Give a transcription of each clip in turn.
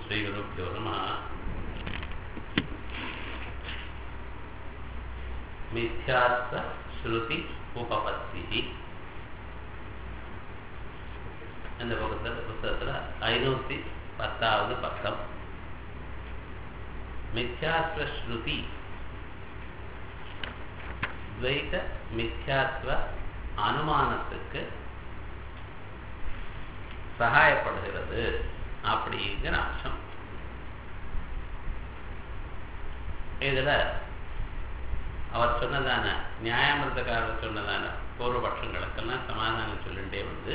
श्रीगुरुभ्यो नमः மித்யாத்வ ஸ்ருதி உபபத்தி இந்த பக்கத்தில் புத்தகத்தில் ஐநூற்றி பத்தாவது பக்கம் மித்யாத்வ ஸ்ருதி துவைத மித்யாத்வ அனுமானத்துக்கு சகாயப்படுகிறது அப்படிங்கிற அம்சம் இதில் அவர் சொன்னதான நியாயமிருத்தக்காரர் சொன்னதான பூர்வபட்சங்களுக்கெல்லாம் சமாதானம் சொல்லிட்டே வந்து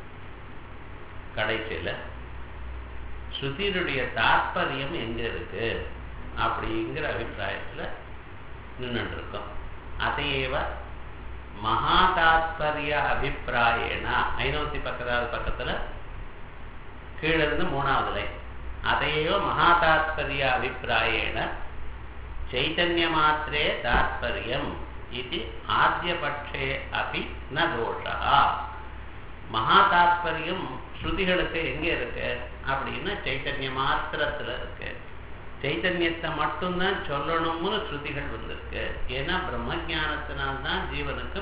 கடைசியில் ஸ்ருதியினுடைய தாற்பயம் எங்க இருக்கு அப்படிங்கிற அபிப்பிராயத்தில் நின்றுட்டு இருக்கோம் அதையேவ மகா தாத்பரிய அபிப்பிராயேனா ஐநூத்தி பக்கத்தாவது பக்கத்தில் கீழே இருந்து மூணாவது லைன் அதையேவ மகா தாத்பரிய அபிப்பிராயேன चैतन्यमात्रे तात्पर्यम् इति आद्यपक्षे अपि न दोषः மகாதாத்பரியம் ஸ்ருதிகளுக்கு எங்கே இருக்கு அப்படின்னா சைத்தன்ய மாத்திரத்தில் இருக்கு சைத்தன்யத்தை மட்டும்தான் சொல்லணும்னு ஸ்ருதிகள் வந்திருக்கு ஏன்னா பிரம்ம ஜானத்தினால்தான் ஜீவனுக்கு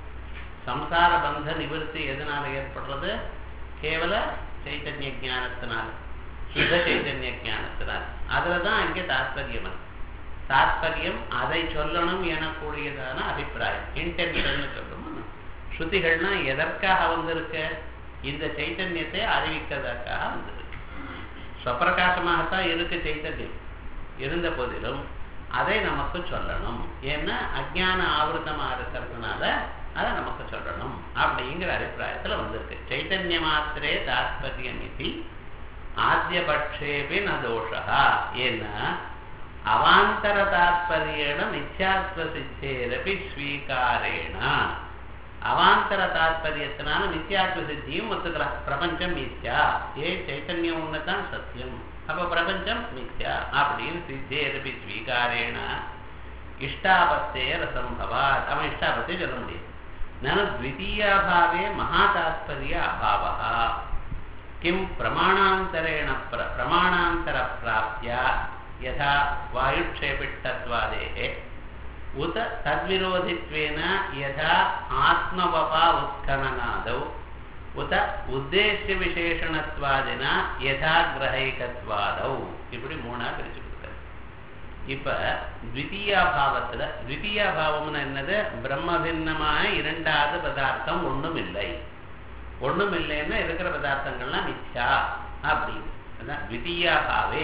சம்சார பந்த நிவர்த்தி எதனால ஏற்படுறது கேவல சைத்தன்ய ஜானத்தினால் சுத சைத்தன்ய ஜானத்தினால் அதில் தான் அங்கே தாத்பரியம் இருக்கு தாத்பரியம் அதை சொல்லணும் எனக்கூடியதான அபிப்பிராயம் இன்டென்ஷன் சொல்லணும் ஸ்ருதிகள்னா எதற்காக வந்திருக்கு இந்த சைத்தன்யத்தை அறிவிக்கிறதற்காக வந்திருக்கு ஸ்வப்பிரகாசமாகத்தான் இருக்கு சைத்தன்யம் இருந்த போதிலும் அதை நமக்கு சொல்லணும் ஏன்னா அஜான ஆவருத்தமாக இருக்கிறதுனால அதை நமக்கு சொல்லணும் அப்படிங்கிற அபிப்பிராயத்தில் வந்திருக்கு சைத்தன்ய மாத்திரே தாத்பரியம் இது ஆத்தியபட்சேபி ந தோஷா ஏன்னா அவாந்தர தாத்பரியேன மித்யாத்வ சித்தேரபி ஸ்வீகாரேன அவாந்தர தாத்பரியத்தினால மித்யாத்வ சித்தியும் ஒத்துக்கலாம் பிரபஞ்சம் மித்யா ஏ சைத்தன்யம் ஒண்ணுதான் சத்தியம் அப்ப பிரபஞ்சம் மித்யா அப்படின்னு சித்தேரபி ஸ்வீகாரேன இஷ்டாபத்தே ரசம்பவாத் அவன் இஷ்டாபத்தை சொல்ல முடியும் நனு த்விதீயாபாவே மகாதாத்பரிய அபாவா கிம் பிரமாணாந்தரேண பிரமாணாந்தர பிராப்தியா यथा वायुक्षेपिष्टत्वादेः उत तद्विरोधित्वेन यथा आत्मवपा उत्खननादौ उत உத்தேசியவிசேஷணத்வாதினா யதா கிரகைகத்வாதௌ இப்படி மூணா பிரிச்சு கொடுத்தாரு இப்ப த்விதீயா பாவத்துல த்விதீயா பாவம்னு என்னது பிரம்மபின்னமான இரண்டாவது பதார்த்தம் ஒண்ணும் இல்லை ஒண்ணும் இல்லைன்னா இருக்கிற பதார்த்தங்கள்லாம் மித்யா அப்படின்னு அதான் த்விதீயா பாவே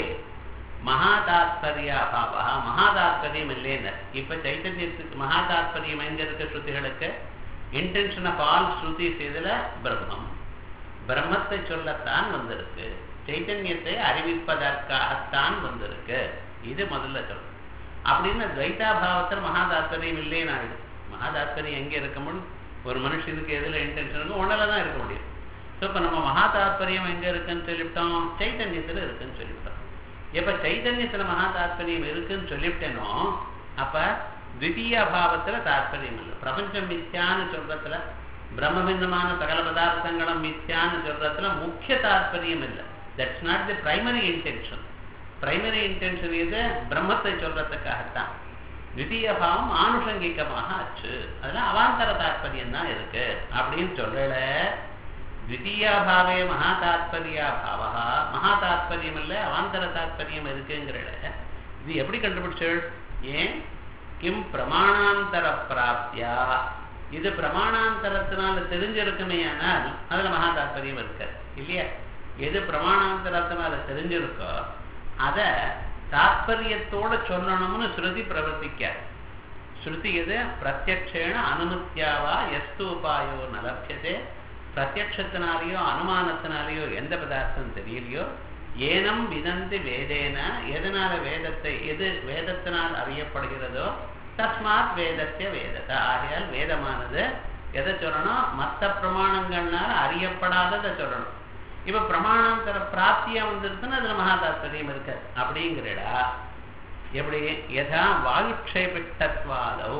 மகாதாத்பரியா பாபா மகாதாத்பரியம் இல்லைன்னு இப்ப சைத்தன்யத்துக்கு மகாதாத்பரியம் எங்க இருக்க ஸ்ருதிகளுக்கு இன்டென்ஷன் ஆஃப் ஆல் ஸ்ருதி இதுல பிரம்மம் பிரம்மத்தை சொல்லத்தான் வந்திருக்கு சைத்தன்யத்தை அறிவிப்பதற்காகத்தான் வந்திருக்கு இது முதல்ல சொல்றோம் அப்படின்னு துவைதாபாவத்தில் மகாதாத்பரியம் இல்லைன்னு ஆயிடுது மகாதாத்பரியம் எங்க இருக்க முடியும் ஒரு மனுஷனுக்கு எதுல இன்டென்ஷன் இருக்கும் ஒன்றில் தான் இருக்க முடியும் ஸோ இப்போ நம்ம மகாதாத்பரியம் எங்க இருக்குன்னு சொல்லிவிட்டோம் சைத்தன்யத்தில் இருக்குன்னு சொல்லிவிட்டோம் எப்ப சைதன்யத்துல மகா தாத்பரியம் இருக்குன்னு சொல்லிவிட்டேனோ அப்ப திவிதீய பாவத்துல தாத்பரியம் இல்லை பிரபஞ்சம் மித்யான்னு சொல்றதுல பிரம்மபிந்தமான சகல பதார்த்தங்களும் மித்யான்னு சொல்றதுல முக்கிய தாத்பரியம் இல்லை that's not the primary intention primary intention இது பிரம்மத்தை சொல்றதுக்காகத்தான் திவிதீய பாவம் ஆனுஷங்கிகமாக ஆச்சு அதுல அவாந்தர தாத்பரியம் தான் இருக்கு அப்படின்னு சொல்லல த்விதீயாபாவே மகா தாத்பரியா பாவா மகா தாத்பரியம் இல்லை அவாந்தர தாத்பரியம் இருக்குங்கிற இது எப்படி கண்டுபிடிச்சல் ஏன் கிம் பிரமாணாந்தர பிராப்தியா இது பிரமாணாந்தரத்தினால தெரிஞ்சிருக்குமே ஆனால் அதுல மகா தாத்பரியம் இருக்கு இல்லையா எது பிரமாணாந்தரத்தினால தெரிஞ்சிருக்கோ அத தாத்பரியத்தோட சொல்லணும்னு ஸ்ருதி பிரவர்த்திக்க ஸ்ருதி எது பிரத்யக்ஷேன அனுமத்தியாவா எஸ்து உபாயோ நலப்பியதே பிரத்யத்தினாலேயோ அனுமானத்தினாலேயோ எந்த பதார்த்தம் தெரியலையோ ஏனம் விதந்து வேதேன எதனால வேதத்தை எது வேதத்தினால் அறியப்படுகிறதோ தஸ்மாத் வேதத்திய வேதத்தை ஆகையால் வேதமானது எதை சொல்லணும் மற்ற பிரமாணங்கள்னால அறியப்படாததை சொல்லணும் இப்ப பிரமாணாந்தர பிராப்தியா வந்துருச்சுன்னா அதுல மகாதாத்பரியம் இருக்கு அப்படிங்கிறடா எப்படி யதா வாயுக்ஷேபிஷ்டத்வாதோ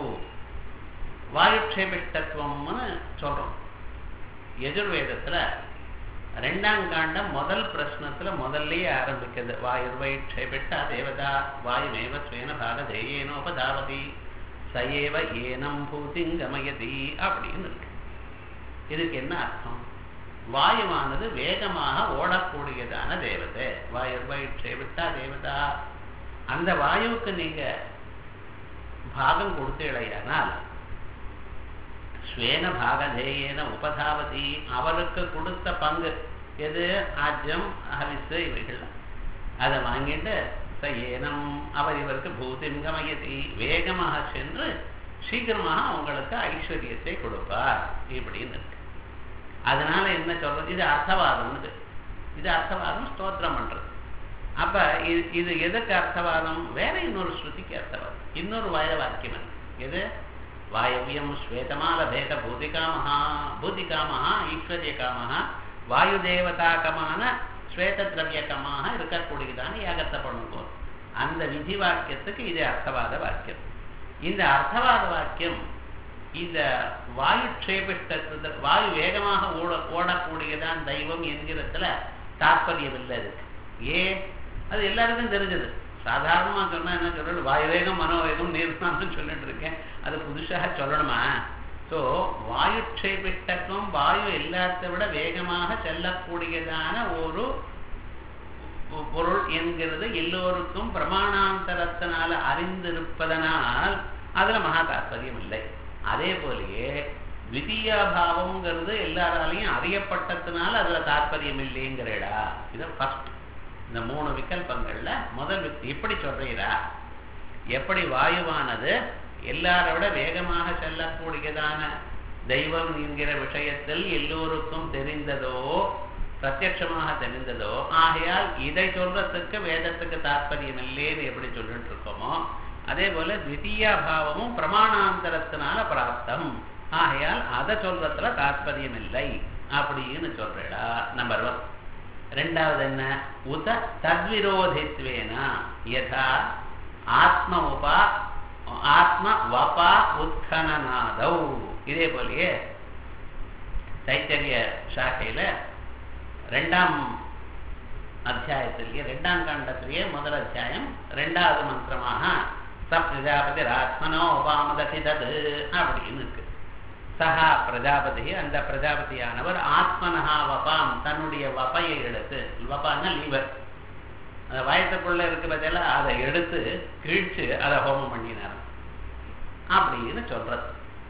வாயுக்ஷேபிஷ்டத்துவம்னு சொல்றோம் எஜுர்வேதத்துல ரெண்டாம் காண்டம் முதல் பிரश्னத்துல முதல்லயே ஆரம்பிக்கிறது வாயுர்வை க்ஷேபிட்டா தேவதா வாயுமேவ ஸ்வேன பாக தேயேனோபதாவதி சயேவ ஏனம் பூதிங்கமயதி அப்படின்னு இருக்கு இதுக்கு என்ன அர்த்தம் வாயுவானது வேகமாக ஓடக்கூடியதான தேவதை வாயுர்வை க்ஷேபிட்டா தேவதா அந்த வாயுவுக்கு நீங்க பாகம் கொடுத்தீழையானால் ஸ்வேன பாகதேயேன உபதாவதி அவருக்கு கொடுத்த பங்கு எது ஆஜ்யம் ஹவிசு இவைகள் அதை வாங்கிட்டு ச ஏனம் அவர் இவருக்கு பூதிம் கமயதி வேகமாக சென்று சீக்கிரமாக அவங்களுக்கு ஐஸ்வர்யத்தை கொடுப்பார் இப்படின்னு இருக்கு அதனால என்ன சொல்றது இது அர்த்தவாதம்னு இது அர்த்தவாதம் ஸ்தோத்திரம் பண்றது அப்ப இது இது எதுக்கு அர்த்தவாதம் வேற இன்னொரு ஸ்ருதிக்கு அர்த்தவாதம் இன்னொரு வாய வாக்கியம் இருக்கு எது வாயவியம் ஸ்வேதமாலபேத பூதிகாமஹா பூதிகாமஹா ஈஸ்வரியகாமஹா வாயுதேவதாகமான ஸ்வேத திரவியகமாக இருக்கக்கூடியதான யாகத்தை பண்ணுங்க அந்த விதி வாக்கியத்துக்கு இது அர்த்தவாத வாக்கியம் இந்த அர்த்தவாத வாக்கியம் இந்த வாயு க்ஷேபிஷ்டத்துல வாயு வேகமாக ஓட ஓடக்கூடியதான் தெய்வம் என்கிறதுல தாற்பயம் இல்லை இருக்கு ஏ அது எல்லாருக்கும் தெரிஞ்சது சாதாரணமா சொன்னா என்ன சொல்றது வாயுவேகம் மனோவேகம் நீர்மானம் சொல்லிட்டு இருக்கேன் அது புதுசாக சொல்லணுமா ஸோ வாயு க்ஷேபிட்டத்துவம் வாயு எல்லாத்தை விட வேகமாக செல்லக்கூடியதான ஒரு பொருள் என்கிறது எல்லோருக்கும் பிரமாணாந்தரத்தினால அறிந்திருப்பதனால் அதுல மகா தாற்பயம் இல்லை அதே போலயே பாவம்ங்கிறது எல்லாராலையும் அறியப்பட்டதுனால அதுல தாற்பயம் இல்லைங்கிறடா இது ஃபர்ஸ்ட் இந்த மூணு விகல்பங்கள்ல முதல் விக்- எப்படி சொல்றீரா எப்படி வாயுவானது எல்லாரை விட வேகமாக செல்லக்கூடியதான தெய்வம் என்கிற விஷயத்தில் எல்லோருக்கும் தெரிந்ததோ பிரத்யட்சமாக தெரிந்ததோ ஆகையால் இதை சொல்றதுக்கு வேதத்துக்கு தாற்பயம் இல்லைன்னு எப்படி சொல்லிட்டு இருக்கோமோ அதே போல தித்தியா பாவமும் பிரமாணாந்தரத்தினால பிராப்தம் ஆகையால் அதை சொல்றதுல தாற்பயம் இல்லை அப்படின்னு சொல்றடா நம்பர் ஒன் ரெண்டாவது என்ன உத தத்விரோதித்வேனா யதா ஆத்ம உபா ஆத்ம வபா உத்கனநாதௌ இதே போலயே தைத்தரிய சாக்கையில ரெண்டாம் அத்தியாயத்திலேயே ரெண்டாம் காண்டத்திலேயே முதல் அத்தியாயம் ரெண்டாவது மந்திரமாக ச பிரஜாபதி ஆத்மனோ உபாமதசி தது அப்படின்னு இருக்கு சஹா பிரஜாபதி அந்த பிரஜாபதியானவர் ஆத்மனஹா வபாம் தன்னுடைய வபையை எடுத்து வபான்னா லீவர் அந்த வயத்துக்குள்ள இருக்கிறதெல்ல அதை எடுத்து கிழிச்சு அதை ஹோமம் பண்ணினார் அப்படின்னு சொல்றது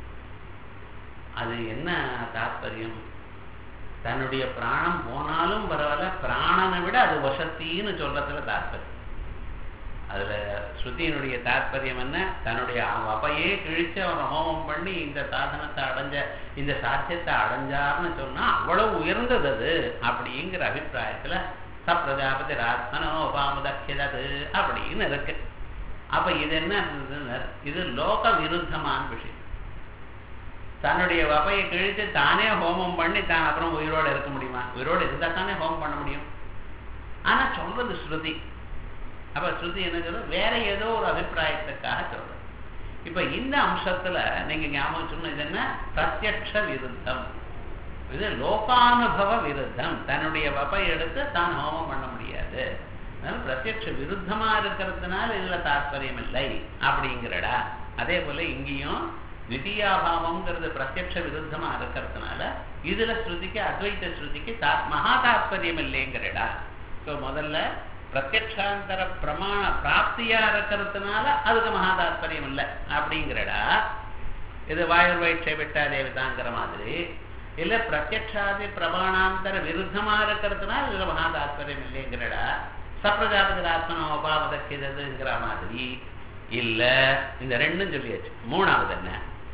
அது என்ன தாத்பரியம் தன்னுடைய பிராணம் போனாலும் பரவாயில்ல பிராணனை விட அது வசத்தின்னு சொல்றதுல தாத்பரியம் அதுல ஸ்ருதியினுடைய தாத்பரியம் என்ன தன்னுடைய வபையே கிழிச்சு அவன் ஹோமம் பண்ணி இந்த சாதனத்தை அடைஞ்ச இந்த சாத்தியத்தை அடைஞ்சார்னு சொன்னா அவ்வளவு உயர்ந்தது அது அப்படிங்கிற அபிப்பிராயத்துல சப்ரஜாபதி ராத்மனோ உபாமுதக்கியது அப்படின்னு இருக்கு அப்ப இது என்ன இருந்ததுன்னா, இது லோக விருத்தமான விஷயம் தன்னுடைய வபையை கிழித்து தானே ஹோமம் பண்ணி தான் அப்புறம் உயிரோட இருக்க முடியுமா உயிரோட இருந்தா தானே ஹோமம் பண்ண முடியும் ஆனா சொல்றது ஸ்ருதி அப்ப ஸ்ருதி என்ன சொல்றது வேற ஏதோ ஒரு அபிப்பிராயத்துக்காக சொல்றது இப்ப இந்த அம்சத்துல நீங்க ஞாபகம் சொன்ன இது என்ன பிரத்யக்ஷ விருத்தம் இது லோகானுபவ விருத்தம் தன்னுடைய வபை எடுத்து தான் ஹோமம் பண்ண முடியாது அதனால பிரத்யக்ஷ விருத்தமா இருக்கிறதுனால இதுல தாற்பயம் இல்லை அப்படிங்கிறடா அதே போல இங்கேயும் தித்தியாபாவம்ங்கிறது பிரத்யக்ஷ விருத்தமா இருக்கிறதுனால இதுல ஸ்ருதிக்கு அத்வைத ஸ்ருதிக்கு தா மகா தாற்பயம் இல்லைங்கிறடா ஸோ முதல்ல பிரத்யக்ஷாந்தர பிரமாண பிராப்தியா இருக்கிறதுனால அதுக்கு மகா தாற்பயம் இல்லை அப்படிங்கிறடா இது வாயுர் வைட்சை விட்டா தேவதாங்கிற மாதிரி இல்ல பிரத்யக்ஷாதி பிரமாணாந்தர விருத்தமா இருக்கிறதுனால இதுல மகா தாற்பயம் இல்லைங்கிறடா சப்ரஜாபதி ஆத்மன உபாவதற்கிறதுங்கிற மாதிரி இல்ல இந்த ரெண்டும் சொல்லியாச்சு மூணாவது என்ன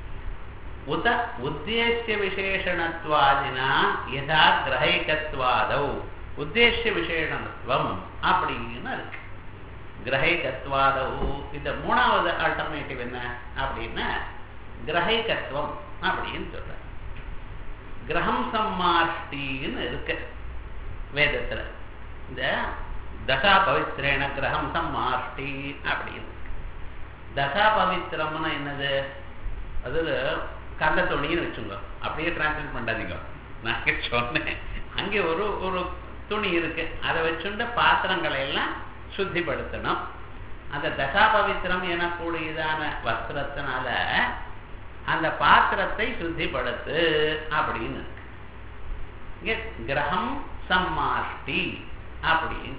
உத உத்தேசிய விசேஷணத்வாதினா யதா கிரகைகத்வாதௌ உத்தேசிய விசேஷணத்துவம் அப்படின்னு இருக்கு கிரகைகத்வாதௌ இந்த மூணாவது ஆல்டர்னேட்டிவ் என்ன அப்படின்னா கிரகைகத்துவம் அப்படின்னு சொல்ற கிரகம் சம்மாஷ்டின்னு இருக்கு வேதத்துல இந்த தசா பவித்ரேன கிரகம் சம்மாஷ்டி அப்படின்னு இருக்கு. தசா பவித்திரம்னா என்னது அது கந்த துணின்னு வச்சுங்க அப்படியே டிரான்ஸ்லேட் பண்ணாதீங்க நான் சொன்னேன் அங்கே ஒரு ஒரு துணி இருக்கு அதை வச்சுண்டு பாத்திரங்களை எல்லாம் சுத்திப்படுத்தணும் அந்த தசாபவித்திரம் எனக்கூடியதான வஸ்திரத்தினால அந்த பாத்திரத்தை சுத்திப்படுத்து அப்படின்னு இருக்கு. இங்க கிரகம் சம்மாஷ்டி அப்படின்னு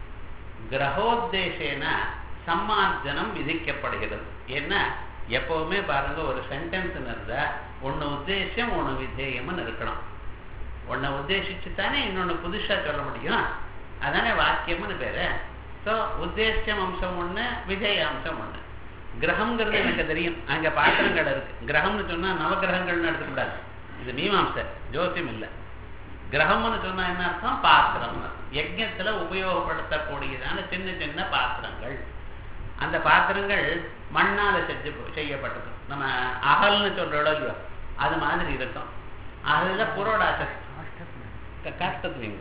கிரகோத்தேசேன சம்மார்ஜனம் விதிக்கப்படுகிறது என்ன எப்பவுமே பாருங்க ஒரு சென்டென்ஸ் இருந்தா ஒண்ணு உத்தேசம் ஒண்ணு விதேயம்னு இருக்கணும் ஒன்னை உத்தேசிச்சு தானே இன்னொன்னு புதுசா சொல்ல முடியும் அதானே வாக்கியம்னு பேரு ஸோ உத்தேசியம் அம்சம் ஒண்ணு விதேய அம்சம் ஒண்ணு கிரகம்ங்கிறது எனக்கு தெரியும் அங்க பாத்திரங்கள் இருக்கு கிரகம்னு சொன்னா நவகிரகங்கள்னு எடுத்துக்கூடாது இது மீமாம்சை ஜோசியம் இல்லை கிரகம்னு சொன்னா என்ன அர்த்தம் பாத்திரம் யஜ்யத்துல உபயோகப்படுத்தக்கூடியதான சின்ன சின்ன பாத்திரங்கள் அந்த பாத்திரங்கள் மண்ணால செஞ்சு செய்யப்பட்டது நம்ம அகல்னு சொல்றோம் இல்லையோ அது மாதிரி இருக்கும் அதுல புரோடாச கஷ்டத்துவீங்க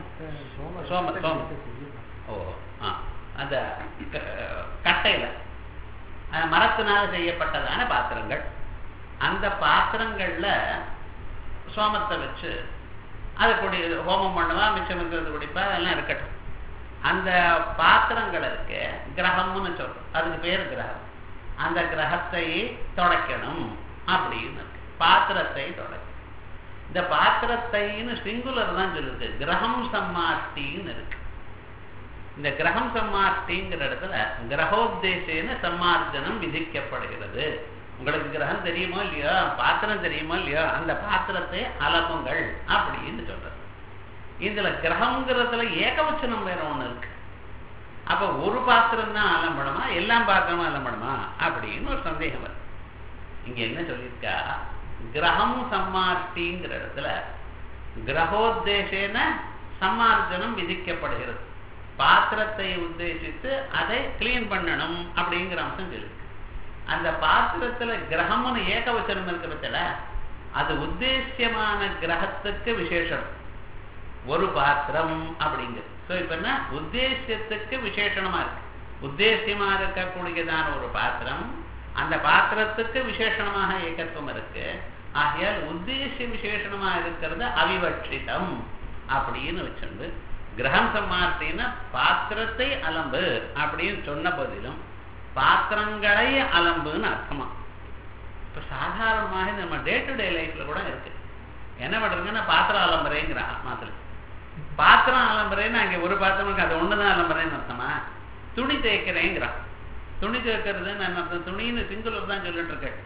சோம சோம ஓ ஆ அந்த க- கட்டையில அது மரத்தினால செய்யப்பட்டதான பாத்திரங்கள் அந்த பாத்திரங்கள்ல சோமத்தை வச்சு அதை குடி ஹோமம் பண்ணுவா மிச்சம் இருக்கிறது குடிப்பா அதெல்லாம் இருக்கட்டும் அந்த பாத்திரங்கள் இருக்கு கிரகம்னு சொல்றோம் அதுக்கு பேர் கிரகம் அந்த கிரகத்தை தொடக்கணும் அப்படின்னு இருக்கு பாத்திரத்தை தொடக்கணும் இந்த பாத்திரத்தைன்னு சிங்குலர் தான் சொல்லுது கிரகம் சம்மாஷ்டின்னு இருக்கு இந்த கிரகம் சம்மாஷ்டிங்கிற இடத்துல கிரகோத்தேசேன சம்மார்ஜனம் விதிக்கப்படுகிறது உங்களுக்கு கிரகம் தெரியுமோ இல்லையோ பாத்திரம் தெரியுமோ இல்லையோ அந்த பாத்திரத்தை அலம்புங்கள் அப்படின்னு சொல்றது இதுல கிரகம்ங்கிறதுல ஏகவச்சனம் வேற ஒண்ணு இருக்கு அப்ப ஒரு பாத்திரம் தான் அலம்பணுமா எல்லாம் பாத்திரமும் அலம்பணுமா அப்படின்னு ஒரு சந்தேகம் வருது இங்க என்ன சொல்லியிருக்கா கிரகம் சம்மாஷ்டிங்கிற இடத்துல கிரகோத்தேசேன சம்மார்ஜனம் விதிக்கப்படுகிறது பாத்திரத்தை உத்தேசித்து அதை கிளீன் பண்ணணும் அப்படிங்கிற அம்சம் சொல்லிருக்கு அந்த பாத்திரத்துல கிரகம்னு ஏகவச்சனம் இருக்க பட்சல அது உத்தேசியமான கிரகத்துக்கு விசேஷம் ஒரு பாத்திரம் அப்படிங்கிறது ஸோ இப்போ என்ன உத்தேசியத்துக்கு விசேஷணமா இருக்கு உத்தேசியமா இருக்கக்கூடியதான ஒரு பாத்திரம் அந்த பாத்திரத்துக்கு விசேஷணமாக ஏகத்துவம் இருக்கு ஆகையால் உத்தேசிய விசேஷணமா இருக்கிறது அவிவட்சிதம் அப்படின்னு வச்சிருந்து கிரகம் சம்மார்த்தின்னா பாத்திரத்தை அலம்பு அப்படின்னு சொன்ன போதிலும் பாத்திரங்களை அலம்புன்னு அர்த்தமா இப்ப சாதாரணமாக நம்ம டே டு டே லைஃப்ல கூட இருக்கு என்ன பண்றதுங்கன்னா பாத்திரம் அலம்புறேங்கிறான் மாத்திரை பாத்திரம் அலம்புறேன்னு அங்கே ஒரு பாத்திரம் இருக்கு அது ஒண்ணுதான் அலம்புறேன்னு அர்த்தமா துணி தேய்க்கிறேங்கிறான் துணி தேய்க்கிறதுன்னு என்ன அர்த்தம் துணின்னு சிங்குலர் தான் சொல்லிட்டு இருக்கேன்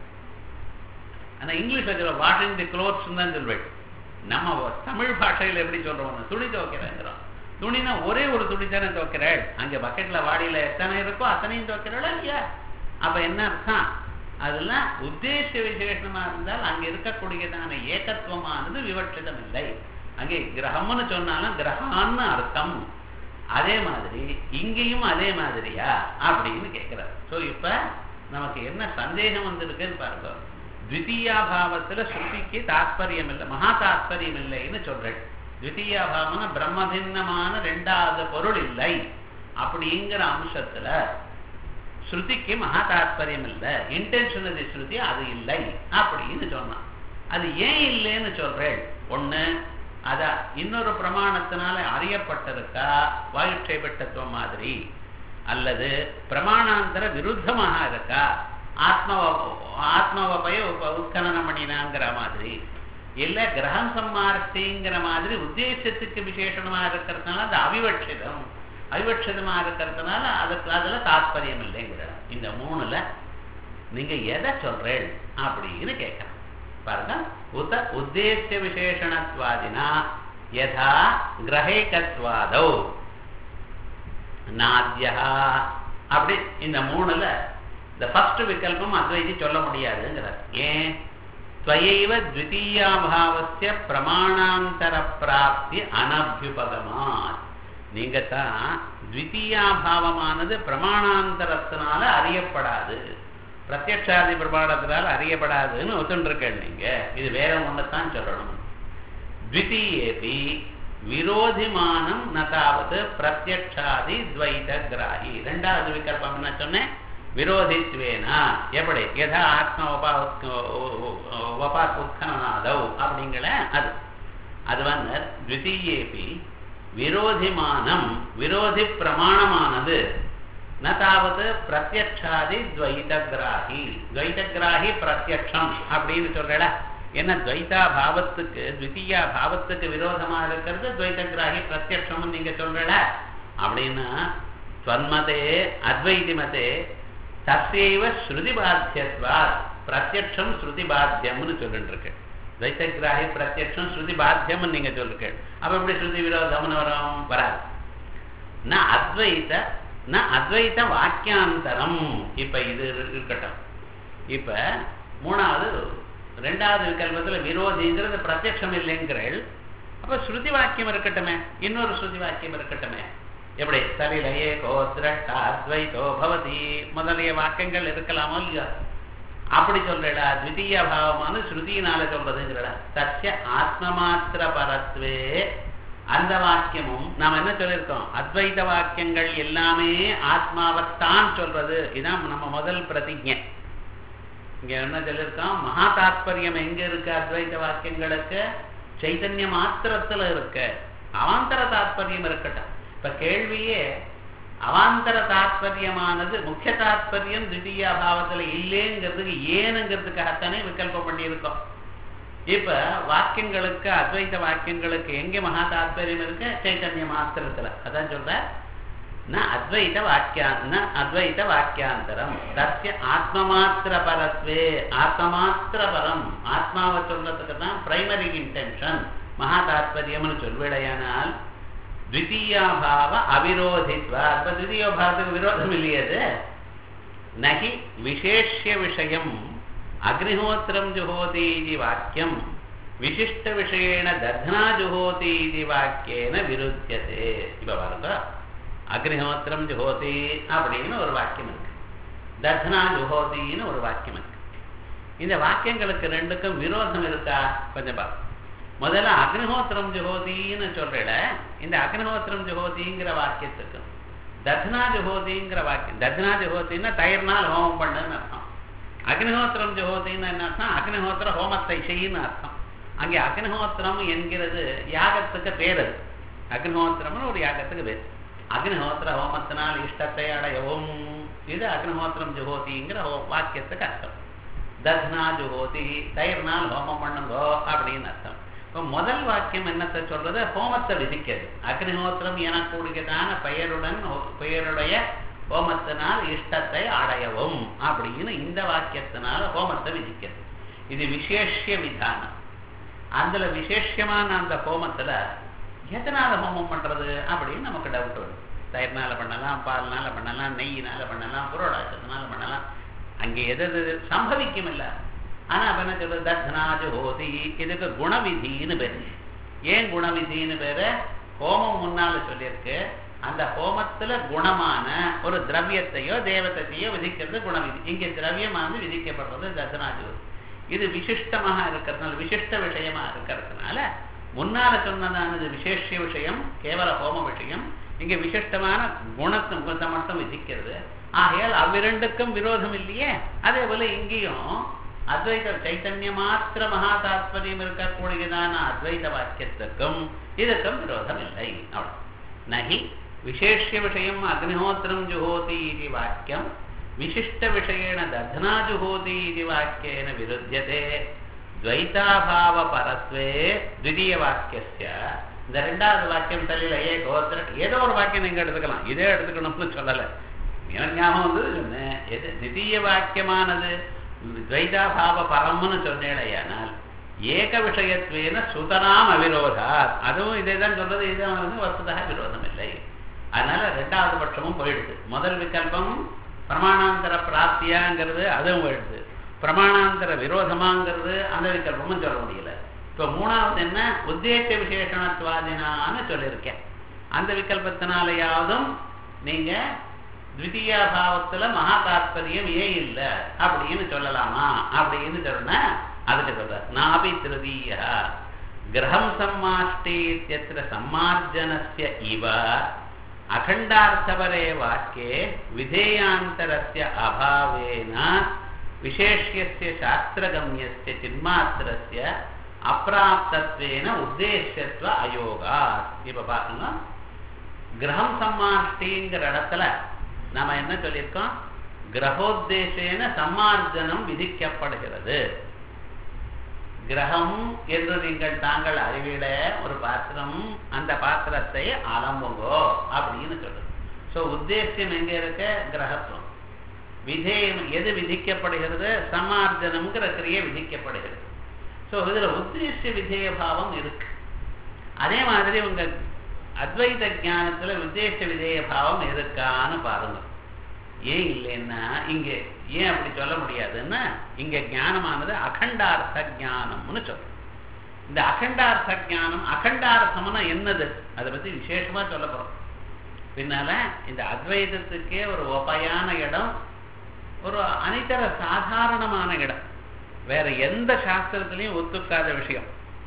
ஆனா இங்கிலீஷ்ல சொல்ல வாஷிங் தி க்ளோத்ஸ் தான் சொல்வேன் நம்ம தமிழ் பாஷையில எப்படி சொல்றோம் துணி துவைக்கிறேங்கிறோம் துணினா ஒரே ஒரு துணி தானே துவைக்கிறாள் அங்க பக்கெட்ல வாடியில எத்தனை இருக்கோ அத்தனையும் துவைக்கிறாளா இல்லையா அப்ப என்ன அர்த்தம் அதெல்லாம் உத்தேச விசேஷமா இருந்தால் அங்க இருக்கக்கூடியதான ஏகத்துவமானது விவட்சிதம் இல்லை அங்கே கிரகம்னு சொன்னாலும் கிரகான்னு அர்த்தம் அதே மாதிரி இங்கேயும் அதே மாதிரியா அப்படின்னு கேட்கிறார் சோ இப்ப நமக்கு என்ன சந்தேகம் வந்திருக்குன்னு பாருங்க த்விதீயாபாவத்துல ஸ்ருதிக்கு தாத்பரியம் இல்லை மகா தாத்பரியம் இல்லைன்னு சொல்றேன் த்விதீயாபாவம்னா பிரம்மபின்னமான ரெண்டாவது பொருள் இல்லை அப்படிங்கிற அம்சத்துல ஸ்ருதிக்கு மகா தாத்பரியம் இல்லை இன்டென்ஷனரி ஸ்ருதி அது இல்லை அப்படின்னு சொன்னான் அது ஏன் இல்லைன்னு சொல்றேன் ஒண்ணு அத இன்னொரு பிரமாணத்தினால அறியப்பட்டிருக்கா வாயுட்சேபட்டத்துவம் மாதிரி அல்லது பிரமாணாந்தர விருத்தமாக இருக்கா ஆத்மவ ஆத்மவபய உப- உத்கலனம் பண்ணினாங்கிற மாதிரி இல்ல கிரகம் சம்மார்த்திங்கிற மாதிரி உத்தேசத்துக்கு விசேஷமா இருக்கிறதுனால அது அவிவட்சிதம் அவிவட்சிதமா இருக்கிறதுனால அதுக்கு அதுல தாத்பரியம் இல்லைங்கிற இந்த மூணுல நீங்க எதை சொல்றேன் அப்படின்னு கேட்கலாம் பாருங்க உத உத்தேசிய விசேஷணத்வாதினா யதா கிரகேகத்வாதௌ நாத்யா அப்படி இந்த மூணுல இந்த ஃபர்ஸ்ட் விகல்பம் அத்வைதி சொல்ல முடியாதுங்கிறார் ஏன் துவயைவ த்விதீயாபாவசிய பிரமாணாந்தர பிராப்தி அனபியுபகமாத் நீங்க தான் த்விதீயாபாவமானது பிரமாணாந்தரத்தினால அறியப்படாது பிரத்யக்ஷாதி பிரமாணத்தினால அறியப்படாதுன்னு ஒத்துருக்கேன் நீங்க இது வேற ஒன்றைத்தான் சொல்லணும் த்விதீயேபி விரோதிமானம் நதாவது பிரத்யக்ஷாதி துவைத கிராகி ரெண்டாவது விகல்பம் என்ன சொன்னேன் விரோதித்வேனா எப்படி யதா ஆத்ம உபா உத்கனநாதவ் அப்படிங்கிற அது அது வந்து த்விதீயேபி விரோதிமானம் விரோதி பிரமாணமானது ந தாவது பிரத்யக்ஷாதி துவைதகிராகி துவைதகிராகி பிரத்யக்ஷம் அப்படின்னு சொல்றல என்ன துவைதா பாவத்துக்கு த்விதீயா பாவத்துக்கு விரோதமா இருக்கிறது துவைதகிராகி பிரத்யக்ஷம் நீங்க சொல்றல அப்படின்னா ஸ்வன்மதே அத்வைதி மதே தசைவ ஸ்ருதி பாத்தியத்வா பிரத்யக்ஷம் ஸ்ருதி பாத்தியம்னு சொல்லிட்டு இருக்கு துவைத்தகிராகி பிரத்யக்ஷம் ஸ்ருதி பாத்தியம்னு நீங்க சொல்லிருக்க அப்ப எப்படி ஸ்ருதி விரோதம்னு வரும் வராது ந அத்வைத ந அத்வைத வாக்கியாந்தரம் இப்ப இது இருக்கட்டும் இப்ப மூணாவது ரெண்டாவது விகல்பத்துல விரோதிங்கிறது பிரத்யக்ஷம் இல்லைங்கிறள் அப்ப ஸ்ருதி வாக்கியம் இருக்கட்டுமே இன்னொரு ஸ்ருதி வாக்கியம் இருக்கட்டுமே எப்படி சலிலையே கோத்ரட்டா அத்வைதோ பவதி முதலிய வாக்கியங்கள் இருக்கலாமோ இல்லையா அப்படி சொல்றடா த்விதீய பாவமான ஸ்ருதியினால சொல்றதுங்கிறடா சத்திய ஆத்மமாத்திர பரத்வே அந்த வாக்கியமும் நாம் என்ன சொல்லியிருக்கோம் அத்வைத வாக்கியங்கள் எல்லாமே ஆத்மாவைத்தான் சொல்றது இதான் நம்ம முதல் பிரதிஜை இங்க என்ன சொல்லியிருக்கோம் மகா தாத்பரியம் எங்க இருக்கு அத்வைத வாக்கியங்களுக்கு சைத்தன்ய மாத்திரத்துல இருக்கு அவாந்தர தாத்பரியம் இருக்கட்டும் இப்ப கேள்வியே அவாந்தர தாத்பரியமானது முக்கிய தாத்பரியம் திடீய அபாவத்துல இல்லைங்கிறதுக்கு ஏனுங்கிறதுக்காகத்தானே விகல்பம் பண்ணியிருக்கோம் இப்ப வாக்கியங்களுக்கு அத்வைத வாக்கியங்களுக்கு எங்க மகா தாத்பரியம் இருக்கு சைத்தன்ய மாத்திரத்துல அதான் சொல்ற ந அத்வைத வாக்கியா ந அத்வைத வாக்கியாந்தரம் தஸ்ய ஆத்மமாத்திர பரத்வே ஆத்மமாத்திர பரம் ஆத்மாவை சொல்றதுக்கு தான் பிரைமரி இன்டென்ஷன் மகா தாத்பரியம்னு சொல்விடையானால் த்விதீயாபாவ அவிரோதித்வா அப்ப த்விதீயோபாவத்துக்கு விரோதம் இல்லையது நகி விசேஷ்ய விஷயம் அக்னிஹோத்திரம் ஜுஹோதி இது வாக்கியம் விசிஷ்ட விஷயேன தத்னா ஜுஹோதி இது வாக்கியேன விருத்தியதே இப்ப பாருங்க அக்னிஹோத்திரம் ஜுஹோதி அப்படின்னு ஒரு வாக்கியம் இருக்கு தத்னா ஜுஹோதின்னு ஒரு வாக்கியம் இருக்கு இந்த வாக்கியங்களுக்கு ரெண்டுக்கும் விரோதம் இருக்கா கொஞ்சம் பாருங்க முதல்ல அக்னிஹோத்திரம் ஜுஹோதின்னு சொல்றல இந்த அக்னிஹோத்திரம் ஜுஹோதிங்கிற வாக்கியத்துக்கு தத்னா ஜுஹோதிங்கிற வாக்கியம் தத்னா ஜுஹோதின்னா தயிர்னால் ஹோமம் பண்ணுன்னு அர்த்தம் அக்னிஹோத்திரம் ஜுஹோதின்னு என்ன அர்த்தம் அக்னிஹோத்திர ஹோமத்தை செய்யின்னு அர்த்தம் அங்கே அக்னிஹோத்திரம் என்கிறது யாகத்துக்கு பேர் அது அக்னிஹோத்திரம்னு ஒரு யாகத்துக்கு பேர் அக்னிஹோத்திர ஹோமத்தினால் இஷ்டத்தை அடையவும் இது அக்னிஹோத்திரம் ஜுஹோதிங்கிற வாக்கியத்துக்கு அர்த்தம் தத்னா ஜுஹோதி தயிர்னால் ஹோமம் பண்ணுங்கோ அப்படின்னு அர்த்தம் இப்போ முதல் வாக்கியம் என்னத்தை சொல்றது ஹோமத்தை விதிக்கிறது அக்னிஹோத்திரம் எனக்கூடியதான பெயருடன் பெயருடைய ஹோமத்தினால் இஷ்டத்தை அடையவும் அப்படின்னு இந்த வாக்கியத்தினால ஹோமத்தை விதிக்கிறது இது விசேஷிய விதானம் அதுல விசேஷமான அந்த ஹோமத்துல எதனால ஹோமம் பண்றது அப்படின்னு நமக்கு டவுட் வரும் தயிர்னால பண்ணலாம் பால்னால பண்ணலாம் நெய்யினால பண்ணலாம் புரோடாசத்தினால பண்ணலாம் அங்கே எது எது சம்பவிக்கும் இல்லை ஆனா அப்ப என்ன சொல்றது தத்னாஜு ஹோதி இதுக்கு குணவிதின்னு பேரு ஏன் குணவிதின்னு பேரு ஹோமம் முன்னால சொல்லியிருக்கு அந்த ஹோமத்துல குணமான ஒரு திரவியத்தையோ தேவத்தையோ விதிக்கிறது குணவிதி இங்க திரவியமானது விதிக்கப்படுறது தத்னாஜு இது விசிஷ்டமாக இருக்கிறதுனால விசிஷ்ட விஷயமா இருக்கிறதுனால முன்னால சொன்னதானது விசேஷ விஷயம் கேவல ஹோம விஷயம் இங்க விசிஷ்டமான குணத்தை முகத்தை மட்டும் விதிக்கிறது ஆகையால் அவ்விரண்டுக்கும் விரோதம் இல்லையே அதே போல இங்கேயும் அத்வைத சைத்தன்ய மாத்திர மகா தாத்பரியம் இருக்கக்கூடியதான அத்வைத வாக்கியத்துக்கும் இதற்கும் விரோதம் இல்லை அவ்வளவு நகி விசேஷ விஷயம் அக்னிஹோத்திரம் ஜுஹோதி இது வாக்கியம் விசிஷ்ட விஷயேன தத்னா ஜுஹோதி இது வாக்கியேன விருத்தியதே துவைதாபாவ பரத்வே த்விதீய வாக்கியஸ்ய இந்த ரெண்டாவது வாக்கியம் தள்ளில ஏ கோத்திர ஏதோ ஒரு வாக்கியம் நீங்க எடுத்துக்கலாம் இதே எடுத்துக்கணும்னு சொல்லலை எனக்கு ஞாபகம் வந்து சொன்னேன் எது திதீய வாக்கியமானது துவைதாபாவ பரம்னு சொன்னேடையானால் ஏக விஷயத்வேன சுதனாம் அவிரோதா அதுவும் இதே தான் சொல்றது இது வந்து வசதாக விரோதம் இல்லை அதனால ரெண்டாவது பட்சமும் போயிடுது முதல் விகல்பம் பிரமாணாந்தர பிராப்தியாங்கிறது அதுவும் போயிடுது பிரமாணாந்தர விரோதமாங்கிறது அந்த விகல்பமும் சொல்ல முடியல இப்ப மூணாவது என்ன உத்தேச விசேஷணத்துவாதினான்னு சொல்லியிருக்கேன் அந்த விகல்பத்தினாலையாவதும் நீங்க த்விதீயா பாவத்துல மகா தாத்பரியம் ஏன் இல்லை அப்படின்னு சொல்லலாமா அப்படின்னு சொன்ன அதுக்கு சொல்ற நாபி திருதீய கிரகம் சம்மாஷ்டீத்தியத்திர சம்மார்ஜனஸ்ய இவ அகண்டார்த்தவரே வாக்கியே விதேயாந்தரஸ்ய அபாவேன விசேஷ்யஸ்ய சாஸ்திரகம்யஸ்ய சின்மாத்திரஸ்ய அப்பிராப்தத்வேன உத்தேசத்துவ அயோகா இப்ப பாருங்க கிரகம் சம்மாஷ்டிங்கிற இடத்துல நாம என்ன சொல்லியிருக்கோம் கிரகோத்தேசேன சம்மார்ஜனம் விதிக்கப்படுகிறது கிரகம் என்று நீங்கள் தாங்கள் அறிவிட ஒரு பாத்திரம் அந்த பாத்திரத்தை அலம்புங்கோ அப்படின்னு சொல்லுது ஸோ உத்தேசியம் எங்க இருக்க கிரகத்துவம் விதேயம் எது விதிக்கப்படுகிறது சமார்ஜனம்ங்கிற கிரியை விதிக்கப்படுகிறது ஸோ இதுல உத்தேசிய விதேய பாவம் இருக்கு அதே மாதிரி உங்க அத்வைத ஞானத்துல உத்தேச விதேய பாவம் இருக்கான்னு பாருங்க ஏன் இல்லைன்னா இங்க ஏன் அப்படி சொல்ல முடியாதுன்னா இங்க ஞானமானது அகண்டார்த்த ஞானம்னு சொல்றோம் இந்த அகண்டார்த்த ஞானம் அகண்டார்த்தம்னா என்னது அதை பத்தி விசேஷமா சொல்ல போறோம் பின்னால இந்த அத்வைதத்துக்கே ஒரு ஒப்பையான இடம் ஒரு அனைத்தர சாதாரணமான இடம் வேற எந்த சாஸ்திரத்திலையும் ஒத்துக்காத விஷயம்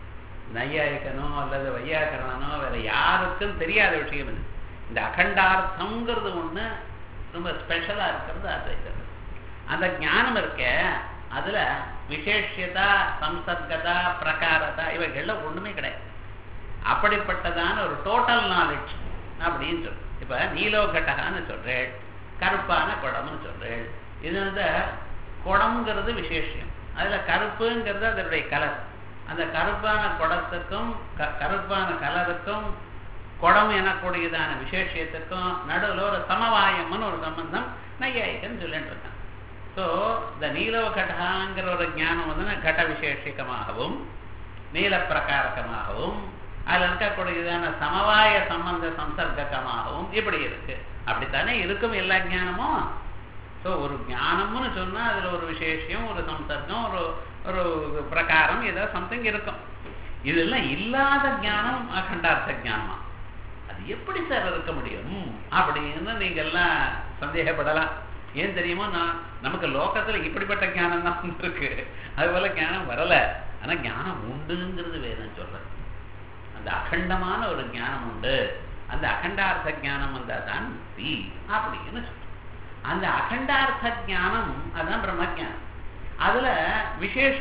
நையாயிக்கனோ அல்லது வையாக்கரணனோ வேற யாருக்கும் தெரியாத விஷயம் இது இந்த அகண்டார்த்தம்ங்கிறது ஒண்ணு ரொம்ப ஸ்பெஷலா இருக்கிறது அத்வைதம் அந்த ஞானம் இருக்க அதுல விசேஷியதா சம்சர்கதா பிரகாரதா இவைகள்ல ஒண்ணுமே கிடையாது அப்படிப்பட்டதான ஒரு டோட்டல் நாலேஜ் அப்படின்னு சொல்லு இப்ப நீலோகட்டகான்னு சொல்றேன் கருப்பான குடம்னு சொல்றேன் இது வந்து குடம்ங்கிறது விசேஷம் அதுல கருப்புங்கிறது அதனுடைய கலர் அந்த கருப்பான குடத்துக்கும் கருப்பான கலருக்கும் குடம் எனக்கூடியதான விசேஷத்துக்கும் நடுவில் ஒரு சமவாயம்னு ஒரு சம்பந்தம் நையாயிக்கன்னு சொல்லிட்டு இருக்கான் ஸோ இந்த நீலவகட்டாங்கிற ஒரு ஞானம் வந்து கட விசேஷிகமாகவும் நீல பிரகாரகமாகவும் அதில் இருக்கக்கூடியதான சமவாய சம்பந்த சம்சர்க்கமாகவும் இப்படி இருக்கு அப்படித்தானே இருக்கும் எல்லா ஞானமும் ஸோ ஒரு ஞானம்னு சொன்னால் அதில் ஒரு விசேஷம் ஒரு சம்சர்க்கம் ஒரு ஒரு பிரகாரம் ஏதோ சம்திங் இருக்கும் இதெல்லாம் இல்லாத ஞானம் அகண்டார்த்த ஞானமா அது எப்படி சார் இருக்க முடியும் அப்படின்னு நீங்க எல்லாம் சந்தேகப்படலாம் ஏன் தெரியுமோ நான் நமக்கு லோகத்துல இப்படிப்பட்ட ஞானம் தான் இருக்கு அது போல ஞானம் வரல ஆனா ஞானம் உண்டுங்கிறது வேதம் சொல்றது அந்த அகண்டமான ஒரு ஞானம் உண்டு அந்த அகண்டார்த்த ஞானம் வந்தா தான் முக்தி அப்படின்னு சொல்றோம் அந்த அகண்டார்த்த ஞானம் அதுதான் பிரம்ம ஞானம் அதுல விசேஷ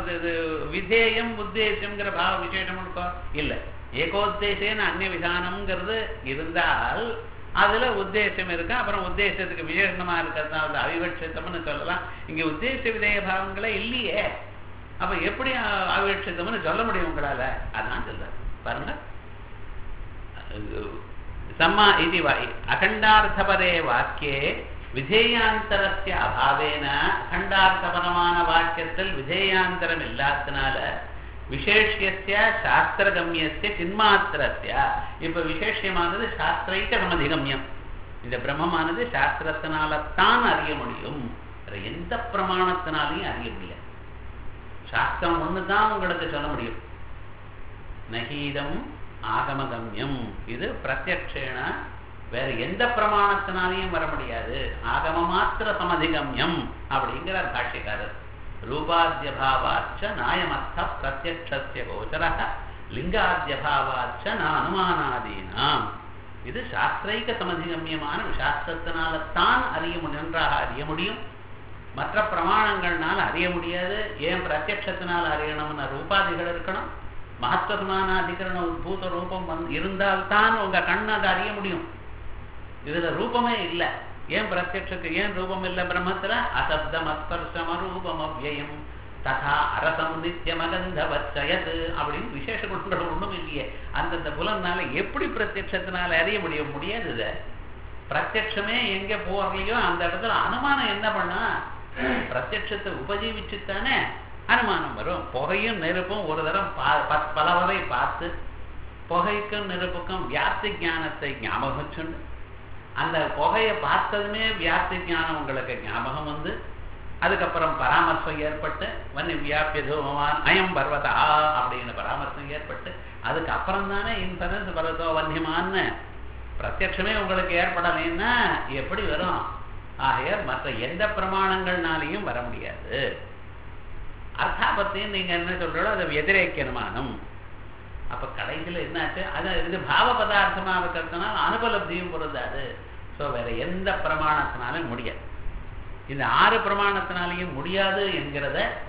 விதேயம் உத்தேசம்ங்கிற பாவ விசேஷம் இருக்கோ இல்லை ஏகோத்தேசேன அந்நிய விதானம்ங்கிறது இருந்தால் அதுல உத்தேசம் இருக்கு அப்புறம் உத்தேசத்துக்கு விசேஷமா இருக்கிறது அது அவிவட்சத்தம்னு சொல்லலாம் இங்க உத்தேச விதேய பாவங்களே இல்லையே அப்ப எப்படி அவிவட்சத்தம்னு சொல்ல முடியும் உங்களால அதான் சொல்ல பாருங்க சம்மா இது அகண்டார்த்தபரே வாக்கியே விதேயாந்தரஸ்ய அபாவேன அகண்டார்த்தபரமான வாக்கியத்தில் விதேயாந்தரம் இல்லாதனால விசேஷிய சாஸ்திரகமியஸ்ய சின்மாத்திரஸ்ய இப்ப விசேஷமானது சாஸ்திரைக்க சமதிகமியம் இந்த பிரம்மமானது சாஸ்திரத்தினால தான் அறிய முடியும் வேற எந்த பிரமாணத்தினாலையும் அறிய முடியாது சாஸ்திரம் ஒண்ணுதான் உங்களுக்கு சொல்ல முடியும் நகீதம் ஆகமகம்யம் இது பிரத்யக்ஷேன வேற எந்த பிரமாணத்தினாலையும் வர முடியாது ஆகம மாத்திர சமதிகம்யம் அப்படிங்கிறார் பாஷ்யக்காரர் ரூபாத்தியபாவாச்ச நாயமர்த்த பிரத்யக்ஷஸ்ய கோச்சர லிங்காத்தியபாவாச்ச ந அனுமானாதீனாம் இது சாஸ்திரைக்க சமதிகமியமான சாஸ்திரத்தினால தான் அறிய நன்றாக அறிய முடியும் மற்ற பிரமாணங்கள்னால அறிய முடியாது ஏன் பிரத்யக்ஷத்தினால் அறியணும்னு ரூபாதிகள் இருக்கணும் மகத்துவமான அதிகரண உத்பூத ரூபம் வந்து இருந்தால்தான் உங்க கண் அதை அறிய முடியும் இதுல ரூபமே இல்லை ஏன் பிரத்யட்சத்துக்கு ஏன் ரூபம் இல்லை பிரம்மத்துல அசப்தம் அஸ்பர்ஷம் அரூபம் அவ்யயம் ததா அரசம் நித்தியமகந்த வச்சயது அப்படின்னு விசேஷ குணங்கள் ஒண்ணும் இல்லையே அந்தந்த புலனால எப்படி பிரத்யட்சத்தினால அறிய முடியும் முடியாது இத பிரத்யட்சமே எங்க போறலையோ அந்த இடத்துல அனுமானம் என்ன பண்ணா பிரத்யட்சத்தை உபஜீவிச்சுத்தானே அனுமானம் வரும் புகையும் நெருப்பும் ஒரு தரம் பல வரை பார்த்து புகைக்கும் நெருப்புக்கும் வியாப்தி ஞானத்தை ஞாபகம் சொன்னு அந்த புகையை பார்த்ததுமே வியாப்தி ஞானம் உங்களுக்கு ஞாபகம் வந்து அதுக்கப்புறம் பராமர்சம் ஏற்பட்டு வன்னி வியாபிய தூமவான் அயம் பர்வதா அப்படின்னு பராமர்சம் ஏற்பட்டு அதுக்கப்புறம் தானே இன்சனஸ் பர்வதோ வன்னியமான்னு பிரத்யட்சமே உங்களுக்கு ஏற்படலைன்னா எப்படி வரும் ஆகைய மற்ற எந்த பிரமாணங்கள்னாலையும் வர முடியாது அர்த்தாபத்தையும் நீங்க என்ன சொல்றோம் அதை எதிரேக்கணுமானம் அப்ப கடைசியில் என்னாச்சு அது இது பாவ பதார்த்தமா இருக்கிறதுனால அனுபலப்தியும் பொருந்தாது ஸோ வேற எந்த பிரமாணத்தினாலும் முடியாது இந்த ஆறு பிரமாணத்தினாலையும் முடியாது என்கிறத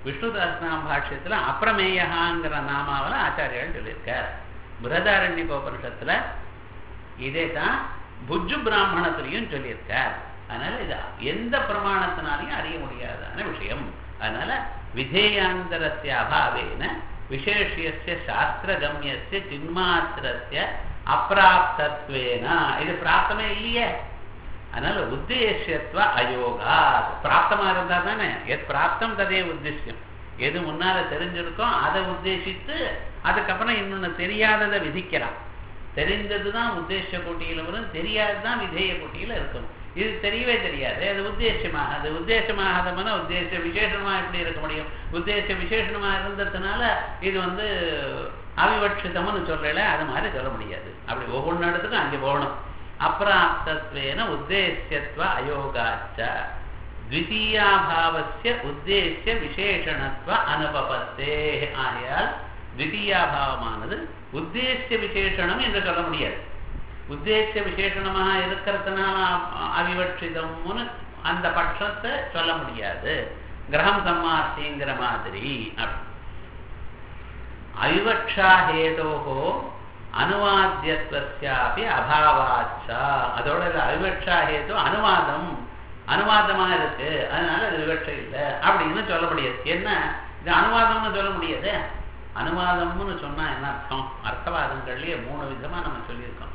விஷ்ணு சஹஸ்ரநாம பாஷ்யத்துல அப்பிரமேயகாங்கிற நாமாவில் ஆச்சாரியால் சொல்லியிருக்கார் பிருகதாரண்யகோபனிஷத்துல இதே தான் புஜ்ஜு பிராமணத்திலையும் சொல்லியிருக்கார் அதனால இது எந்த பிரமாணத்தினாலையும் அறிய முடியாதான விஷயம் அதனால விதேயாந்தரஸ்ய அபாவேன விசேஷியஸ்ய சாஸ்திரகமியஸ்ய சின்மாத்திரஸ்ய அப்பிராப்தத்வேன இது பிராப்தமே இல்லையே அதனால உத்தேசியத்துவ அயோகா பிராப்தமா இருந்தா தானே எத் பிராப்தம் ததே உத்தேசியம் எது முன்னால தெரிஞ்சிருக்கோ அதை உத்தேசித்து அதுக்கப்புறம் இன்னொன்னு தெரியாததை விதிக்கிறான் தெரிந்ததுதான் உத்தேச போட்டியில வரும் தெரியாததுதான் விதேய போட்டியில இருக்கும் இது தெரியவே தெரியாது அது உத்தேசமாக அது உத்தேசமாகாதமான உத்தேச விசேஷமா எப்படி இருக்க முடியும் உத்தேச விசேஷமா இருந்ததுனால இது வந்து அவிவட்சிதம்னு சொல்லல அது மாதிரி சொல்ல முடியாது அப்படி ஒவ்வொன்று இடத்துக்கும் அங்கே போகணும் அப்பிராப்தத்வேன உத்தேசியத்துவ அயோகாச்ச द्वितीयाभावस्य உத்தேசிய விசேஷணத்துவ அனுபவத்தே ஆகையால் द्वितीयाभाவமானது உத்தேசிய விசேஷணம் என்று சொல்ல முடியாது உத்தேசிய விசேஷணமாக இருக்கிறதுனால அவிவட்சிதம்னு அந்த பட்சத்தை சொல்ல முடியாது கிரகம் சம்மார்த்திங்கிற மாதிரி அவிவக்ஷா ஹேதோகோ அனுவாத்தியத்வஸ்யாபி அபாவாச்சா அதோட அவிவக்ஷா ஹேது அனுவாதம் அனுவாதமா இருக்கு அதனால அது விவட்சை இல்லை அப்படின்னு சொல்ல முடியாது என்ன இது அனுவாதம்னு சொல்ல முடியாது அனுவாதம்னு சொன்னா என்ன அர்த்தம் அர்த்தவாதங்கள்லயே மூணு விதமா நம்ம சொல்லியிருக்கோம்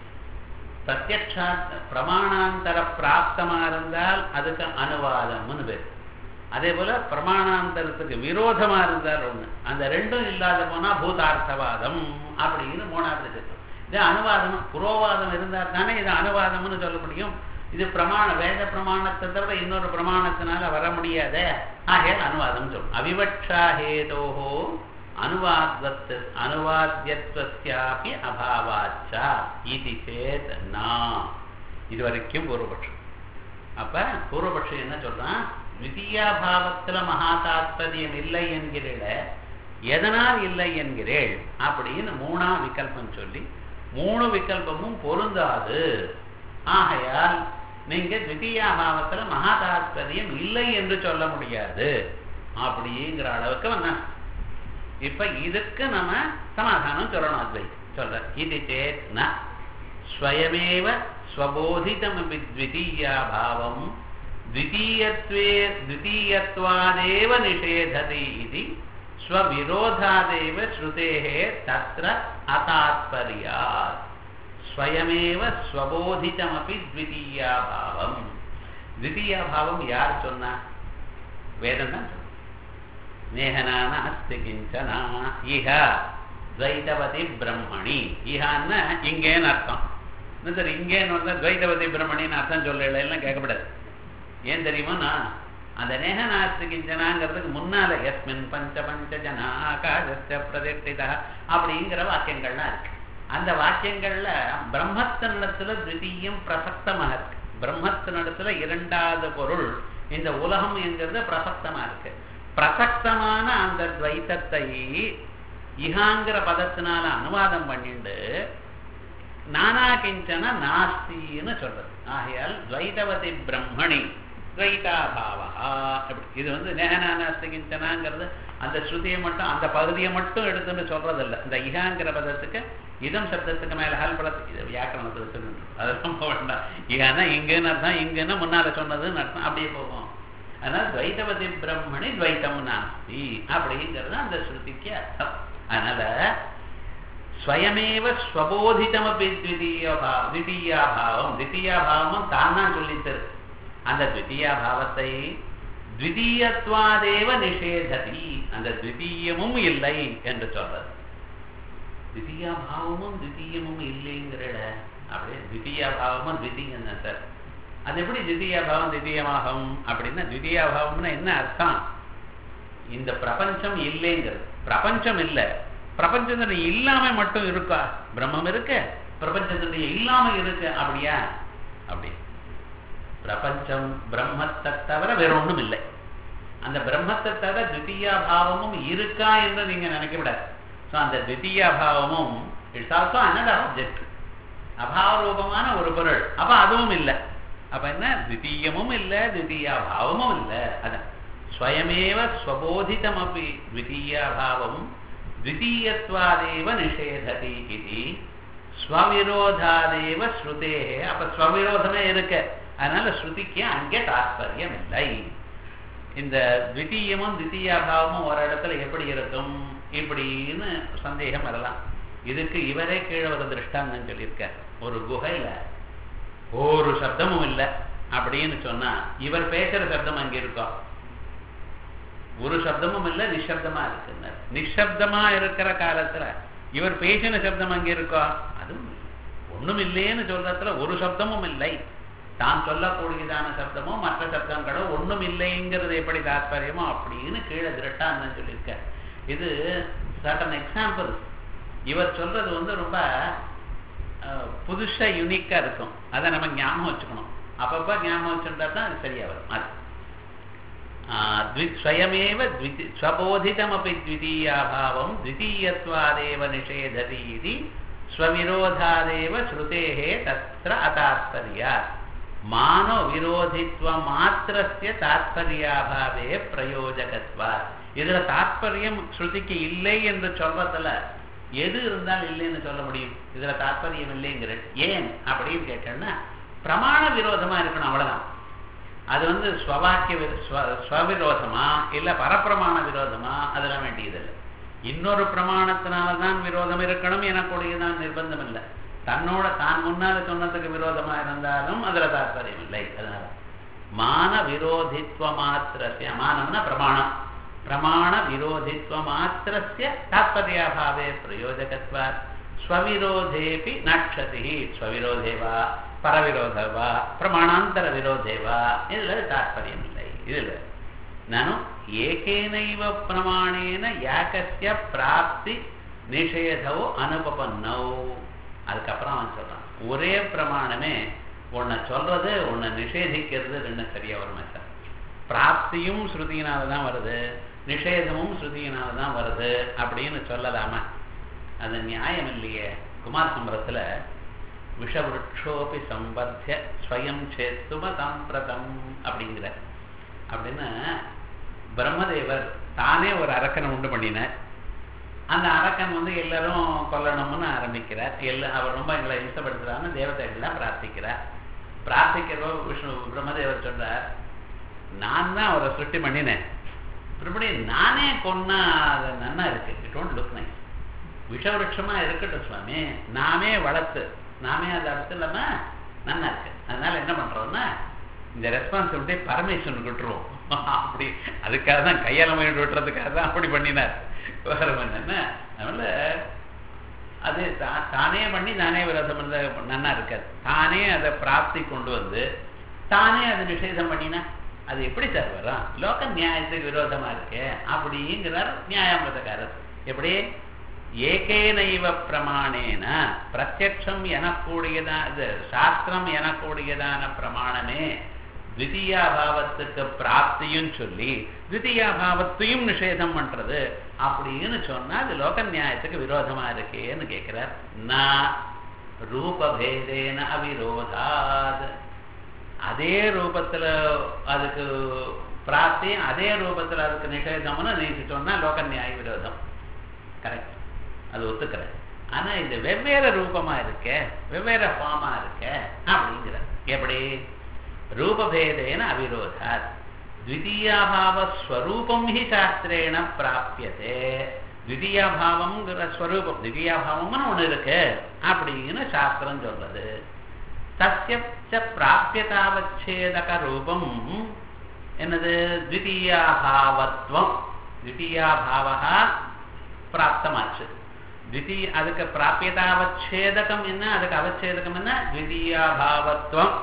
பிரத்யக்ஷா பிரமாணாந்தர பிராப்தமா இருந்தால் அதுக்கு அனுவாதம்னு பேர் அதே போல பிரமாணாந்தரத்துக்கு விரோதமா இருந்தால் ஒண்ணு அந்த ரெண்டும் இல்லாத போனா பூதார்த்தவாதம் அப்படின்னு மூணாவது சித்தம் இது அனுவாதம் புரோவாதம் இருந்தால் தானே இது அனுவாதம்னு சொல்ல முடியும் இது பிரமாண வேத பிரமாணத்தை தவிர இன்னொரு பிரமாணத்தினால வர முடியாத ஆகையால் அனுவாதம் சொல்லும் அவிவட்சா ஹேதோஹோ அனுவாத்வத் அனுவாத்தியத்வஸ்யாபி அபாவாச்சா இது சேத் நா இது வரைக்கும் பூர்வபட்சம் அப்ப பூர்வபட்சம் என்ன சொல்றான் விதியாபாவத்துல மகா தாத்பரியம் இல்லை என்கிறீட எதனால் இல்லை என்கிறேள் அப்படின்னு மூணா விகல்பம் சொல்லி மூணு விகல்பமும் பொருந்தாது ஆகையால் நீங்க தித்தியாபாவத்துல மகா தாத்பரியம் இல்லை என்று சொல்ல முடியாது அப்படிங்கிற அளவுக்கு வந்தான் இப்ப இதுக்கு நம்ம சமாதானம் சொல்லணும் அத்வைத் சொல்ற இது சேத் ந ஸ்வயமேவ ஸ்வபோதிதமபி த்விதீயாபாவம் द्वितीयत्वे द्वितीयत्वादेव निषेधति इति स्वविरोधादेव श्रुतेः तत्र अतात्पर्यात् स्वयमेव स्वबोधितमपि द्वितीयाभावम् द्वितीयाभावம் யார் சொன்னா வேதம் தான் சொன்ன நேகனான அஸ்தி கிஞ்சனா இஹ துவைதவதி பிரம்மணி இஹான்னா இங்கேன்னு அர்த்தம் சரி இங்கேன்னு வந்தா துவைதவதி பிரம்மணின்னு அர்த்தம் சொல்லல எல்லாம் கேட்கப்படாது ஏன் தெரியுமா அந்த நேக நாஸ்தி கிஞ்சனாங்கிறதுக்கு முன்னால எஸ்மின் பஞ்ச பஞ்ச ஜனா ஆகாச பிரதிஷ்டிதா அப்படிங்கிற வாக்கியங்கள்லாம் இருக்கு அந்த வாக்கியங்கள்ல பிரம்மத்தினிடத்துல திவிதீயம் பிரசக்தமாக இருக்கு பிரம்மத்தினிடத்துல இரண்டாவது பொருள் இந்த உலகம் என்கிறது பிரசக்தமா இருக்கு பிரசக்தமான அந்த துவைத்தத்தை இகாங்கிற பதத்தினால அனுவாதம் பண்ணிண்டு நானா கிஞ்சன நாஸ்தின்னு சொல்றது ஆகையால் துவைதவதி பிரம்மணி துவைதாபாவா அப்படி இது வந்து நேகனானாஸ்தி கிஞ்சனாங்கிறது அந்த ஸ்ருதியை மட்டும் அந்த பகுதியை மட்டும் எடுத்துன்னு சொல்றதில்ல இந்த இகாங்கிற பதத்துக்கு இதம் சப்தத்துக்கு மேல ஹல் படத்துக்கு இது வியாக்கரணத்தில் சொல்லணும் அதெல்லாம் போக வேண்டாம் இகானா இங்குன்னு அர்த்தம் இங்குன்னு முன்னால சொன்னதுன்னு அர்த்தம் அப்படியே போகும் அதனால துவைதவதி பிரம்மணி துவைத்தம் நாஸ்தி அப்படிங்கிறது அந்த ஸ்ருதிக்கு அர்த்தம் அதனால ஸ்வயமேவ ஸ்வபோதிதமபி த்விதீயபாவம் தித்தீயாபாவம் தித்தீயாபாவமும் தான் தான் சொல்லித்தரு அந்த தித்தீயாபாவத்தை த்விதீயத்வாதேவ நிஷேததி அந்த தித்தீயமும் இல்லை என்று சொல்றது தித்தீயாபாவமும் தித்தீயமும் இல்லைங்கிறட அப்படியே தித்தீயாபாவமும் தித்தீயம் தான் சார் அது எப்படி தித்தீயாபாவம் தித்தீயமாகும் அப்படின்னா தித்தீயாபாவம்னா என்ன அர்த்தம் இந்த பிரபஞ்சம் இல்லைங்கிறது பிரபஞ்சம் இல்லை பிரபஞ்சத்தினுடைய இல்லாம மட்டும் இருக்கா பிரம்மம் இருக்கு பிரபஞ்சத்தினுடைய இல்லாம இருக்கு அப்படியா அப்படி பிரபஞ்சம் பிரம்மத்தை தவிர வேற ஒண்ணும் இல்லை அந்த பிரம்மத்தை தவிர தித்தியாபாவமும் இருக்கா என்று நீங்க நினைக்க விடாது ஸோ அந்த தித்தியாபாவமும் இட்ஸ் ஆல்சோ அனதர் ஆப்ஜெக்ட் அபாவரூபமான ஒரு பொருள் அப்ப அதுவும் இல்லை அப்ப என்ன தித்தீயமும் இல்லை தித்தியாபாவமும் இல்லை அதான் ஸ்வயமேவ ஸ்வபோதிதமபி த்விதீயாபாவம் த்விதீயத்வாதேவ நிஷேததி இது ஸ்வவிரோதாதேவ ஸ்ருதே அப்ப ஸ்வவிரோதமே இருக்கு அதனால ஸ்ருதிக்கு அங்கே தாற்பயம் இல்லை இந்த த்விதீயமும் தித்தீயாபாவமும் ஒரு இடத்துல எப்படி இருக்கும் இப்படின்னு சந்தேகம் வரலாம் இதுக்கு இவரே கீழே ஒரு திருஷ்டாந்தம் சொல்லியிருக்கார் ஒரு குகையில ஒரு சப்தமும் இல்லை அப்படின்னு சொன்னா இவர் பேசுற சப்தம் அங்க இருக்கும் ஒரு சப்தமும் இல்லை நிஷப்தமா இருக்குன்னு நிஷப்தமா இருக்கிற காலத்துல இவர் பேசின சப்தம் அங்க இருக்கோ அதுவும் இல்லை ஒண்ணும் இல்லைன்னு சொல்றதுல ஒரு சப்தமும் இல்லை தான் சொல்லக்கூடியதான சப்தமோ மற்ற சப்தங்களோ ஒண்ணும் இல்லைங்கிறது எப்படி தாற்பயமோ அப்படின்னு கீழே திரட்டான்னு சொல்லியிருக்க இது சர்டன் எக்ஸாம்பிள் இவர் சொல்றது வந்து ரொம்ப புதுசா யுனிக்கா இருக்கும் அதை நம்ம ஞாபகம் வச்சுக்கணும் அப்பப்ப ஞாபகம் வச்சுட்டா தான் அது சரியா வரும் அது ஸ்வயமேவ ஸ்வபோதிதமபி த்விதீயாபாவம் த்விதீயத்வாதேவ நிஷேததி இது ஸ்வவிரோதாதேவ ஸ்ருதேः தத்ர அதாத்பர்யாத் மானோ விரோதித்வ மாத்திரஸ்ய தாத்பர்யாபாவே பிரயோஜகத்வாத் இதுல தாத்பரியம் ஸ்ருதிக்கு இல்லை என்று சொல்றதுல எது இருந்தால் இல்லைன்னு சொல்ல முடியும் இதுல தாத்பரியம் இல்லைங்கிற ஏன் அப்படின்னு கேட்டேன்னா பிரமாண விரோதமா இருக்கணும் அவ்வளவுதான் அது வந்து ஸ்வவாக்கிய ஸ்வவிரோதமா இல்ல பரப்பிரமாண விரோதமா அதெல்லாம் வேண்டியதில்லை இன்னொரு பிரமாணத்தினாலதான் விரோதம் இருக்கணும் எனக்கூடியதான் நிர்பந்தம் இல்லை தன்னோட தான் முன்னால சொன்னதுக்கு விரோதமா இருந்தாலும் அதுல தாற்பயம் இல்லை அதனால மான விரோதித்வ மாத்திரஸ்ய மானம்னா பிரமாணம் பிரமாண விரோதித்வ மாத்திரஸ்ய தாத்பர்யாபாவே பிரயோஜகத்வா ஸ்வவிரோதேபி நக்ஷதி ஸ்வவிரோதே வா பரவிரோத வா பிரமாணாந்தர விரோதே வா இதுல தாற்பயம் இல்லை இதுல நானும் ஏகேனைவ பிரமாணேன யாக்கஸ்ய பிராப்தி நிஷேதோ அனுபபன்னோ அதுக்கப்புறம் அவன் சொல்றான் ஒரே பிரமாணமே உன்னை சொல்றது உன்னை நிஷேதிக்கிறது ரெண்டு சரியா வருமே சார் பிராப்தியும் ஸ்ருதியினால தான் வருது நிஷேதமும் ஸ்ருதியினால தான் வருது அப்படின்னு சொல்லலாமா அது நியாயம் இல்லையே குமார் சம்பரத்துல விஷவருட்சோபி சம்பத்திய ஸ்வயம் சேத்தும சாம்பிரதம் அப்படிங்கிற அப்படின்னு பிரம்மதேவர் தானே ஒரு அரக்கனை உண்டு பண்ணினார் அந்த அரக்கன் வந்து எல்லாரும் கொல்லணும்னு ஆரம்பிக்கிறார் எல்லா அவர் ரொம்ப எங்களை இஷ்டப்படுத்துறான்னு தேவதைகள்லாம் பிரார்த்திக்கிறார் பிரார்த்திக்கிறோ விஷ்ணு பிரம்மதேவர் சொல்றார் நான் தான் அவரை சுட்டி பண்ணினேன் மறுபடி நானே கொன்னா அது நன்னா இருக்கு இட் ஒன்ட் லுக் நைஸ் விஷவருஷமா இருக்கட்டும் சுவாமி நாமே வளர்த்து நாமே அதை அடுத்து இல்லாம நன்னா இருக்கு அதனால என்ன பண்றோம்னா இந்த ரெஸ்பான்சிபிலிட்டி பரமேஸ்வரன் விட்டுருவோம் அப்படி அதுக்காக தான் கையால மயிட்டு விட்டுறதுக்காக தான் அப்படி பண்ணினார் வேற என்னன்னா அதனால அது தானே பண்ணி தானே விரோதம் பண்ண நன்னா இருக்காது தானே அதை பிராப்தி கொண்டு வந்து தானே அதை நிஷேதம் பண்ணினா அது எப்படி சார் வரும் லோக நியாயத்துக்கு விரோதமா இருக்கு அப்படிங்கிறார் நியாயமிரதக்காரர் எப்படி ஏகேனைவ பிரமாணேன பிரத்யக்ஷம் எனக்கூடியதான் இது சாஸ்திரம் எனக்கூடியதான பிரமாணமே பாவத்துக்கு பிராப்தியும் சொல்லி பாவத்தையும் நிஷேதம் பண்றது அப்படின்னு சொன்னா அது லோக நியாயத்துக்கு விரோதமா இருக்கேன்னு கேட்கிறார் நான் ரூபபேதேன அவிரோதாத் அதே ரூபத்துல அதுக்கு பிராப்தி அதே ரூபத்துல அதுக்கு நிஷேதம்னு நீங்க சொன்னா லோக நியாய விரோதம் கரெக்ட் அது ஒத்துக்கிறேன் ஆனா இது வெவ்வேறு ரூபமா இருக்க வெவ்வேறு ஃபார்மா இருக்க அப்படிங்கிற எப்படி ரூபபேதேன அவிரோதாத் द्वितीयाभावस्वरूपं हि சாஸ்திரேண பிராபியதே திவிதியாபாவம்ங்கிற ஸ்வரூபம் திவிதியாபாவம்னு ஒண்ணு இருக்கு அப்படின்னு சாஸ்திரம் சொல்றது தஸ்ய பிராபியதாவச்சேதக ரூபம் என்னது द्वितीयाभावत्वம் द्वितीयाभाவः பிராப்தமாச்சு द्वितीय அதுக்கு பிராபியதாவச்சேதகம் என்ன அதுக்கு அவச்சேதகம் என்ன द्वितीयाभावत्वம்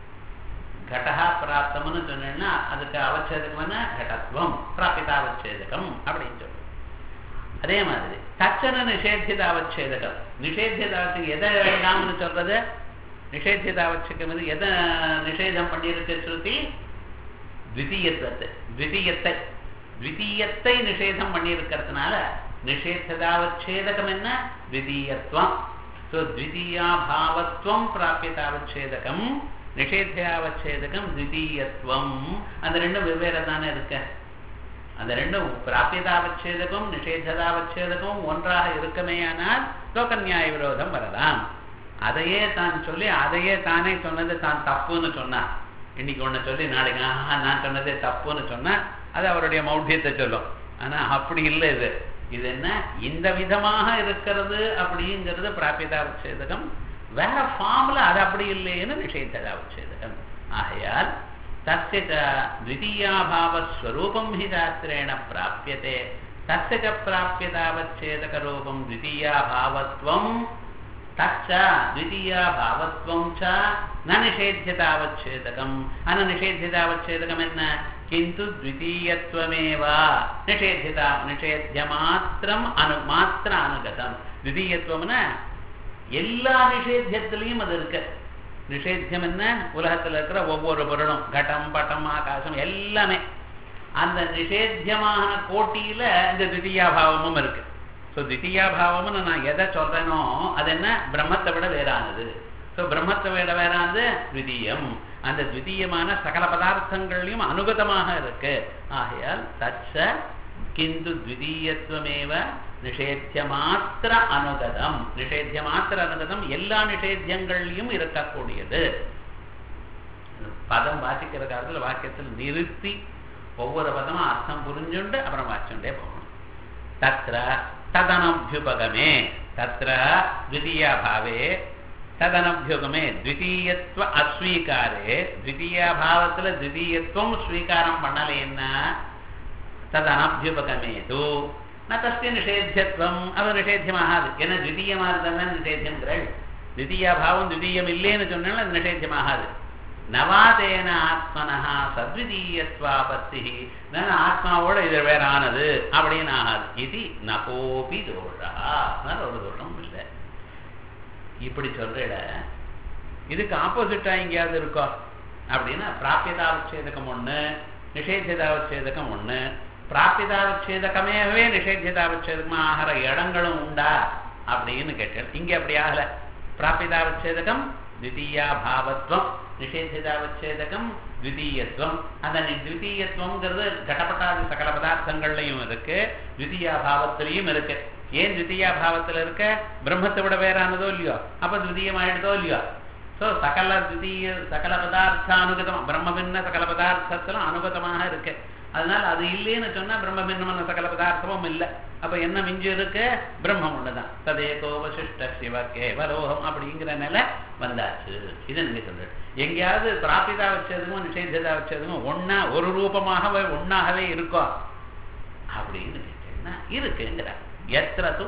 கடகா பிராப்தம்னு சொன்னேன்னா அதுக்கு அவச்சேதகம் என்ன கடத்துவம் பிராபிதாவச்சேதகம் அப்படின்னு சொல்லுவோம் அதே மாதிரி தச்சன நிஷேத்திதாவச்சேதகம் நிஷேத்திதாவச்சேதம் எதை வேண்டாம்னு சொல்றது நிஷேத்திதாவச்சகம் இது எதை நிஷேதம் பண்ணியிருக்கு ஸ்ருதி த்விதீயத்தை த்விதீயத்தை த்விதீயத்தை நிஷேதம் பண்ணியிருக்கிறதுனால நிஷேததாவச்சேதகம் என்ன த்விதீயத்துவம் ஸோ த்விதீயாபாவத்துவம் பிராபியதாவச்சேதகம் நிஷேத்தியாவச்சேதகம் த்விதீயத்துவம் அந்த ரெண்டும் வெவ்வேறு தானே இருக்க அந்த ரெண்டும் பிராபியதாவச்சேதகம் நிஷேததாவச்சேதகம் ஒன்றாக இருக்குமேயானால் லோக நியாய விரோதம் வரலாம் அதையே தான் சொல்லி அதையே தானே சொன்னது தான் தப்புன்னு சொன்னா இன்னைக்கு ஒண்ணு சொல்லி நாளைக்கு ஆஹா நான் சொன்னதே தப்புன்னு சொன்னா அது அவருடைய மௌಢ்யத்தை சொல்லும் ஆனா அப்படி இல்லை இது இது என்ன இந்த விதமாக இருக்கிறது அப்படிங்கிறது பிராபியதாவச்சேதகம் வேற ஃபார்ம்ல அது அப்படி இல்லைன்னு நிஷேததாவச்சேதகம் ஆகையால் தस्य च द्वितीयाभावस्वरूपं हि शास्त्रेण प्राप्यते तस्य च प्राप्यतावच्छेदकरूपं द्वितीयाभावत्वं तच्च द्वितीयाभावत्वं च न निषेध्यतावच्छेदकम् अन निषेध्यतावच्छेदकमेन्न किन्तु द्वितीयत्वमेव निषेध्यता निषेध्यमात्रम् अनु मात्र अनुगतम् द्वितीयत्वம்னா எல்லா நிஷேத்தியத்திலையும் அது இருக்கு நிஷேத்தியம் என்ன உலகத்தில் இருக்கிற ஒவ்வொரு பொருளும் கட்டம் பட்டம் ஆகாசம் எல்லாமே அந்த நிஷேத்தியமான கோட்டியில இந்த தித்தியாபாவமும் இருக்கு ஸோ தித்தியாபாவம்னு நான் எதை சொல்றேனோ அது என்ன பிரம்மத்தை விட வேறானது ஸோ பிரம்மத்தை விட வேறானது த்விதீயம் அந்த த்விதீயமான சகல பதார்த்தங்களையும் அனுகதமாக இருக்கு ஆகையால் தச்ச கிந்து த்விதீயத்துவமேவ நிஷேத்திய மாத்திர அனுகதம் நிஷேத்திய மாத்திர அனுகதம் எல்லா நிஷேத்தியங்கள்லையும் இருக்கக்கூடியது பதம் வாசிக்கிற காலத்தில் வாக்கியத்தில் நிறுத்தி ஒவ்வொரு பதமும் அர்த்தம் புரிஞ்சுண்டு அப்புறம் வாசிச்சுட்டே போகணும் தத்ர ததனபியுபகமே தத்ர द्वितीयाभावे ததனபியுகமே द्वितीयत्व அஸ்வீகாரே द्वितीयाभाவத்தில் द्वितीयत्वம் ஸ்வீகாரம் பண்ணலைன்னா ததனபியுபகமேது ந தஸ்ய நிஷேத்தியத்துவம் அது நிஷேத்தியமாகாது ஏன்னா த்விதீயமாக இருந்தால் நிஷேத்தியங்கிறாள் த்விதீயாபாவம் த்விதீயம் இல்லைன்னு சொன்னாலும் அது நிஷேத்தியமாகாது நவாதேன ஆத்மனஹா சத்விதீயத்வாபத்தி நான் ஆத்மாவோட இது வேற ஆனது அப்படின்னு ஆகாது இது நகோபி தோஷா அதனால ஒரு தோஷம் இல்லை இப்படி சொல்றேட இதுக்கு ஆப்போசிட்டா எங்கேயாவது இருக்கோ அப்படின்னா பிராபியதாவச்சேதகம் ஒண்ணு நிஷேதிதாவச்சேதகம் ஒண்ணு பிராபியதாவச்சேதகமேவே நிஷேதிதாவச்சேதகமா ஆகிற இடங்களும் உண்டா அப்படின்னு கேட்டேன் இங்க அப்படி ஆகல பிராபியதாவச்சேதகம் द्वितीया भावत्वம் நிஷேதிதாவச்சேதகம் द्वितीयत्वம் அந்த द्वितीयत्वம்ங்கிறது கடப்பட்டாதி சகல பதார்த்தங்கள்லையும் இருக்கு द्वितीया பாவத்திலையும் இருக்கு ஏன் द्वितीया பாவத்துல இருக்க பிரம்மத்தை விட வேறானதோ இல்லையோ அப்ப द्वितीயம் ஆயிடுதோ இல்லையோ ஸோ சகல द्वितीय சகல பதார்த்த அனுகதம் பிரம்ம பின்ன சகல பதார்த்தத்துல அனுகதமாக இருக்கு அதனால அது இல்லைன்னு சொன்னா பிரம்ம பின்னமான சகல பதார்த்தமும் இல்லை அப்ப என்ன மிஞ்சி இருக்கு பிரம்மம் ஒண்ணுதான் ததேகோ வசிஷ்ட சிவ கேவலோகம் அப்படிங்கிற நிலை வந்தாச்சு இது நீங்க சொல்றது எங்கேயாவது பிராபிதா வச்சதுமோ நிஷேதா வச்சதுமோ ஒன்னா ஒரு ரூபமாகவே ஒன்னாகவே இருக்கோ அப்படின்னு கேட்டீங்கன்னா இருக்குங்கிற எத்திரது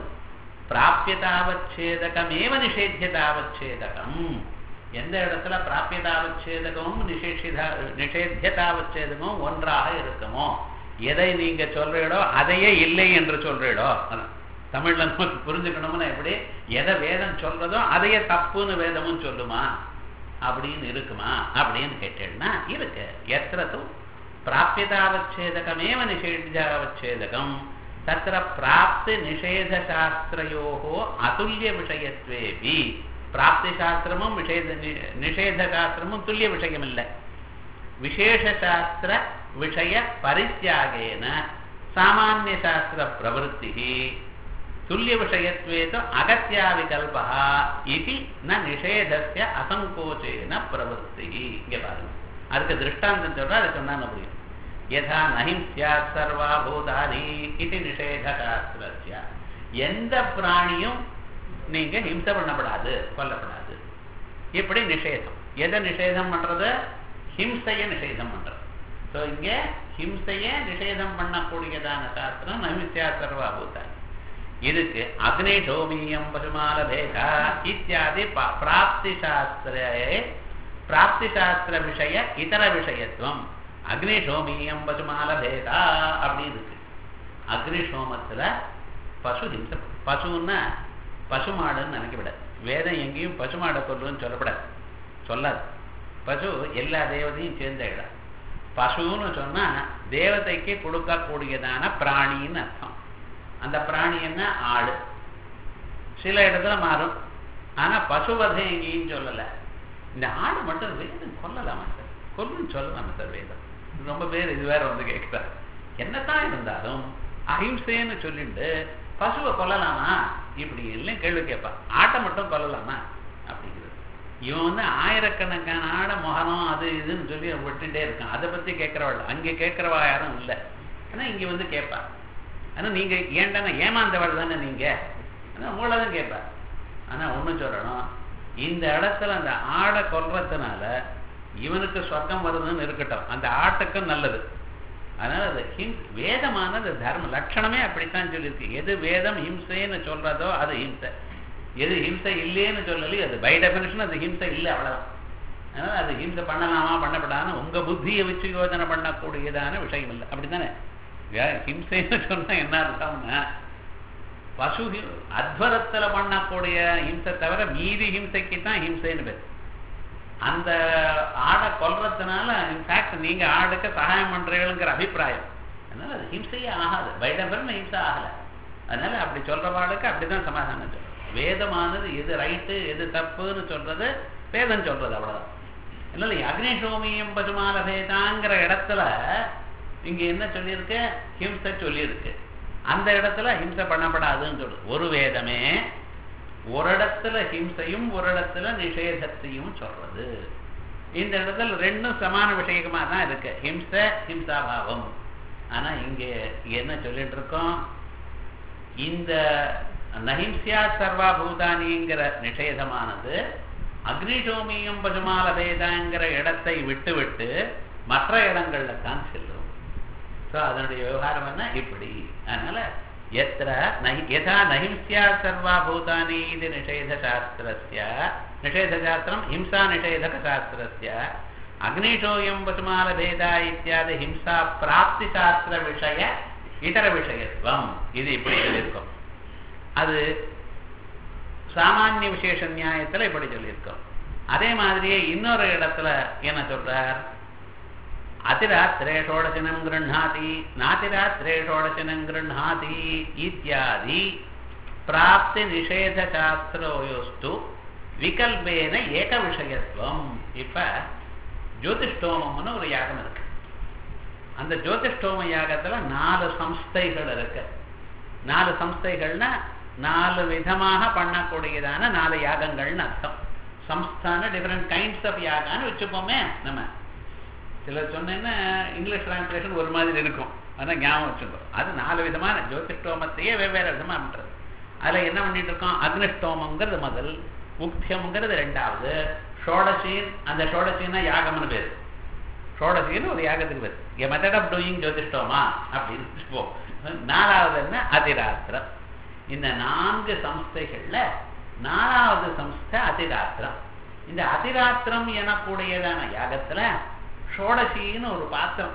பிராபியதாவச்சேதகமேவ நிஷேத்தியதாவச்சேதகம் எந்த இடத்துல பிராபியதாவச்சேதகமும் நிஷேஷிதா நிஷேத்தியதாவச்சேதகமும் ஒன்றாக இருக்குமோ எதை நீங்க சொல்றீடோ அதையே இல்லை என்று சொல்றீடோ தமிழ்ல நமக்கு புரிஞ்சுக்கணும்னா எப்படி எதை வேதம் சொல்றதோ அதையே தப்புன்னு வேதமும் சொல்லுமா அப்படின்னு இருக்குமா அப்படின்னு கேட்டேன்னா இருக்கு எத்திரத்தும் பிராபியதாவச்சேதகமேவ நிஷேதாவச்சேதகம் தத்திர பிராப்தி நிஷேதசாஸ்திரயோகோ அதுல்ய விஷயத்வேபி பிராப்தி சாஸ்திரமும் விஷேத நிஷேத சாஸ்திரமும் துல்லிய விஷயம் இல்லை விசேஷ சாஸ்திர விஷய பரித்தியாகேன சாமானிய சாஸ்திர பிரவருத்தி துல்லிய விஷயத்வேது அகத்தியா விகல்பா இது ந நிஷேதஸ்ய அசங்கோச்சேன பிரவருத்தி இங்க பாருங்க அதுக்கு திருஷ்டாந்தம் சொல்றா அது சொன்னா முடியும் யதா நஹிம் சியாத் சர்வா பூதானி இது நிஷேத சாஸ்திரஸ்ய எந்த பிராணியும் நீங்க ஹிம்சை பண்ணப்படாது கொல்லப்படாது இப்படி நிஷேதம் எதை நிஷேதம் பண்றது ஹிம்சைய நிஷேதம் பண்றது ஸோ இங்க ஹிம்சைய நிஷேதம் பண்ணக்கூடியதான சாஸ்திரம் நமித்யா சர்வாபூதானி இதுக்கு அக்னி சோமியம் பசுமால பேகா இத்தியாதி பிராப்தி சாஸ்திர பிராப்தி சாஸ்திர விஷய இதர விஷயத்துவம் அக்னி சோமியம் பசுமால பேகா அப்படின்னு இருக்கு அக்னி சோமத்துல பசு ஹிம்சை பசுன்னா பசுமாடுன்னு நினைக்கப்படாது வேதம் எங்கேயும் பசுமாடை கொல்லுன்னு சொல்லப்படாது சொல்லாது பசு எல்லா தேவதையும் சேர்ந்த இடம் பசுன்னு சொன்னா தேவதைக்கு கொடுக்கக்கூடியதான பிராணின்னு அர்த்தம் அந்த பிராணி என்ன ஆடு சில இடத்துல மாறும் ஆனா பசுவதை எங்கேயும் சொல்லல இந்த ஆடு மட்டும் வேதம் கொல்லலாமா சார் கொல்லுன்னு சொல்லலாமா சார் வேதம் ரொம்ப பேர் இது வேற வந்து கேட்கிறார் என்னத்தான் இருந்தாலும் அஹிம்சைன்னு சொல்லிட்டு பசுவை கொல்லலாமா இப்படி எல்லாம் கேள்வி கேட்பான் ஆட்டை மட்டும் கொல்லலாமா அப்படிங்கிறது இவன் வந்து ஆயிரக்கணக்கான ஆடை முகனம் அது இதுன்னு சொல்லி விட்டுட்டே இருக்கான் அதை பத்தி கேட்கிறவள் அங்கே கேட்கிறவா யாரும் இல்லை ஆனா இங்க வந்து கேட்பா ஆனா நீங்க ஏன்டான ஏமாந்தவள் தானே நீங்க ஆனா உங்களை தான் கேட்பா ஆனா ஒண்ணு சொல்லணும் இந்த இடத்துல அந்த ஆடை கொல்றதுனால இவனுக்கு சொர்க்கம் வருதுன்னு இருக்கட்டும் அந்த ஆட்டுக்கும் நல்லது அதனால அது ஹிம் வேதமானது தர்ம லட்சணமே அப்படித்தான் சொல்லியிருக்கு எது வேதம் ஹிம்சைன்னு சொல்றதோ அது ஹிம்சை எது ஹிம்சை இல்லைன்னு சொல்லலையோ அது பை டெஃபினேஷன் அது ஹிம்சை இல்லை அவ்வளவுதான் அதனால அது ஹிம்சை பண்ணலாமா பண்ணப்படாதுன்னு உங்க புத்தியை வச்சு யோஜனை பண்ணக்கூடியதான விஷயம் இல்லை அப்படித்தானே ஹிம்சைன்னு சொன்னா என்ன அர்த்தம்னா பசு அத்வரத்துல பண்ணக்கூடிய ஹிம்சை தவிர மீதி ஹிம்சைக்கு தான் ஹிம்சைன்னு பேர் அந்த ஆடை கொல்றதுனால இன்ஃபேக்ட் நீங்க ஆடுக்கு சகாயம் பண்றீங்களுங்கிற அபிப்பிராயம் அதனால அது ஹிம்சையே ஆகாது பைடபர்னு ஹிம்சை ஆகல அதனால அப்படி சொல்றவாளுக்கு அப்படிதான் சமாதானம் சொல்றது வேதமானது எது ரைட்டு எது தப்புன்னு சொல்றது வேதம் சொல்றது அவ்வளவுதான் இல்லை அக்னிஷோமியம் பசுமால பேதாங்கிற இடத்துல இங்க என்ன சொல்லியிருக்கு ஹிம்சை சொல்லியிருக்கு அந்த இடத்துல ஹிம்சை பண்ணப்படாதுன்னு சொல்லுது ஒரு வேதமே ஒரு இடத்துல ஹிம்சையும் ஒரு இடத்துல நிஷேதத்தையும் சொல்றது இந்த இடத்துல ரெண்டும் சமான விஷயமா தான் இருக்கு ஹிம்ச ஹிம்சாபாவம் ஆனா இங்க என்ன சொல்லிட்டு இருக்கோம் இந்த நஹிம்சியா சர்வா பூதானிங்கிற நிஷேதமானது அக்னிஷோமியம் பசுமால பேதாங்கிற இடத்தை விட்டு விட்டு மற்ற இடங்கள்ல தான் செல்லும் ஸோ அதனுடைய விவகாரம் என்ன இப்படி அதனால எத்திர நஹி யதா நஹிம்சியா சர்வா பூதானி இது நிஷேதசாஸ்திரஸ்ய நிஷேதசாஸ்திரம் ஹிம்சா நிஷேதகசாஸ்திரஸ்ய அக்னிஷோயம் பசுமால பேதா இத்தியாதி ஹிம்சா பிராப்தி சாஸ்திர விஷய இதர விஷயத்துவம் இது இப்படி சொல்லியிருக்கோம் அது சாமானிய விசேஷ நியாயத்துல இப்படி சொல்லியிருக்கோம் அதே மாதிரியே இன்னொரு இடத்துல என்ன சொல்றார் அதிராத்திரேஷோடசனம் கிருண்ணாதி நாதிராத்திரேஷோடசனம் கிருண்ணாதி இத்தியாதி பிராப்தி நிஷேத சாஸ்திரோயோஸ்து விகல்பேன ஏக விஷயத்துவம் இப்ப ஜோதிஷ்டோமம்னு ஒரு யாகம் இருக்கு அந்த ஜோதிஷ்டோம யாகத்துல நாலு சம்ஸ்தைகள் இருக்கு நாலு சம்ஸ்தைகள்னா நாலு விதமாக பண்ணக்கூடியதான நாலு யாகங்கள்னு அர்த்தம் சம்ஸ்தான டிஃப்ரெண்ட் கைண்ட்ஸ் ஆஃப் யாகான்னு வச்சுப்போமே நம்ம சிலர் சொன்னேன்னா இங்கிலீஷ் டிரான்ஸ்லேஷன் ஒரு மாதிரி இருக்கும் அதான் ஞாபகம் வச்சுக்கோ அது நாலு விதமான ஜோதிஷ்டோமத்தையே வெவ்வேறு விதமா பண்றது அதுல என்ன பண்ணிட்டு இருக்கோம் அக்னிஷ்டோமங்கிறது முதல் முக்கியம்ங்கிறது ரெண்டாவது ஷோடசீன் அந்த ஷோடசீனா யாகம்னு பேரு ஷோடசீன்னு ஒரு யாகத்துக்கு பேர் எ மெத்தட் ஆஃப் டூயிங் ஜோதிஷ்டோமா அப்படின்னு வச்சுப்போம் நாலாவது என்ன அதிராத்திரம் இந்த நான்கு சம்ஸ்தைகள்ல நாலாவது சம்ஸ்தை அதிராத்திரம் இந்த அதிராத்திரம் எனக்கூடியதான யாகத்துல ஷோடசின்னு ஒரு பாத்திரம்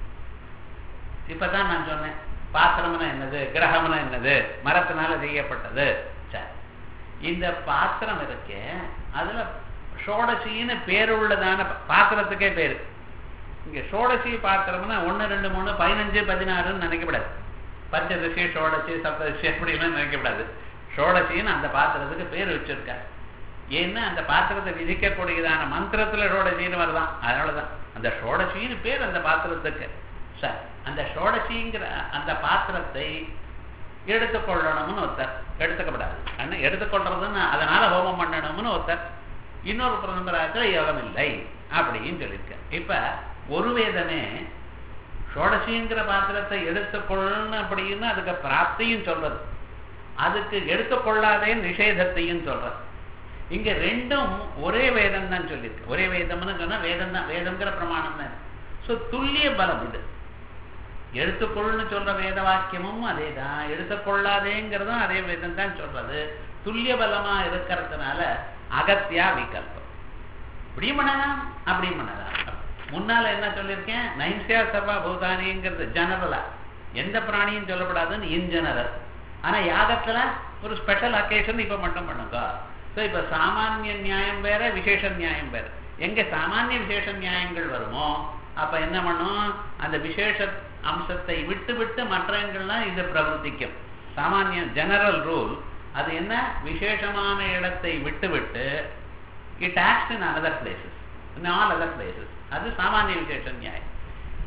இப்பதான் நான் சொன்னேன் பாத்திரம்னா என்னது கிரகம்னா என்னது மரத்தினால செய்யப்பட்டது சரி இந்த பாத்திரம் இருக்கே அதுல ஷோடசின்னு பேருள்ளதான பாத்திரத்துக்கே பேரு இங்க ஷோடசி பாத்திரம்னா ஒன்னு ரெண்டு மூணு பதினஞ்சு பதினாறுன்னு நினைக்கப்படாது பஞ்சதசி ஷோடசி சப்தசி அப்படிலாம் நினைக்கப்படாது ஷோடசின்னு அந்த பாத்திரத்துக்கு பேர் வச்சிருக்காரு ஏன்னா அந்த பாத்திரத்தை விதிக்கக்கூடியதான மந்திரத்துல ஷோடசின்னு வருதான் அதனாலதான் அந்த ஷோடசின்னு பேர் அந்த பாத்திரத்துக்கு சார் அந்த ஷோடசிங்கிற அந்த பாத்திரத்தை எடுத்துக்கொள்ளணும்னு ஒருத்தர் எடுத்துக்கப்படாது அண்ணா எடுத்துக்கொள்றதுன்னு அதனால ஹோமம் பண்ணணும்னு ஒருத்தர் இன்னொரு பிரதமராத்தில் யோகம் இல்லை அப்படின்னு சொல்லியிருக்க இப்ப ஒரு வேதமே ஷோடசிங்கிற பாத்திரத்தை எடுத்துக்கொள்ளணும் அப்படின்னு அதுக்கு பிராப்தியும் சொல்றது அதுக்கு எடுத்துக்கொள்ளாதே நிஷேதத்தையும் சொல்றது இங்க ரெண்டும் ஒரே வேதம் தான் சொல்லியிருக்கு ஒரே வேதம்னு சொன்னா வேதம் தான் வேதம்ங்கிற பிரமாணம் தான் ஸோ துல்லிய பலம் இது எடுத்துக்கொள்னு சொல்ற வேத வாக்கியமும் அதே தான் எடுத்துக்கொள்ளாதேங்கிறதும் அதே வேதம் தான் சொல்றது துல்லிய பலமா இருக்கிறதுனால அகத்தியா விகல்பம் இப்படியும் பண்ணலாம் அப்படியும் பண்ணலாம் முன்னால என்ன சொல்லியிருக்கேன் நைன்சியா சர்வா பூதானிங்கிறது ஜெனரலா எந்த பிராணியும் சொல்லப்படாதுன்னு இன் ஜெனரல் ஆனா யாகத்துல ஒரு ஸ்பெஷல் அக்கேஷன் இப்ப மட்டும் பண்ணுங்க ஸோ இப்ப சாமானிய நியாயம் வேற விசேஷ நியாயம் வேற எங்க சாமானிய விசேஷ நியாயங்கள் வருமோ அப்ப என்ன பண்ணும் அந்த விசேஷ அம்சத்தை விட்டு விட்டு மற்றவங்கள்லாம் இது பிரவர்த்திக்கும் சாமானிய ஜெனரல் ரூல் அது என்ன விசேஷமான இடத்தை விட்டு விட்டு it act in other places in all other places அது சாமானிய விசேஷ நியாயம்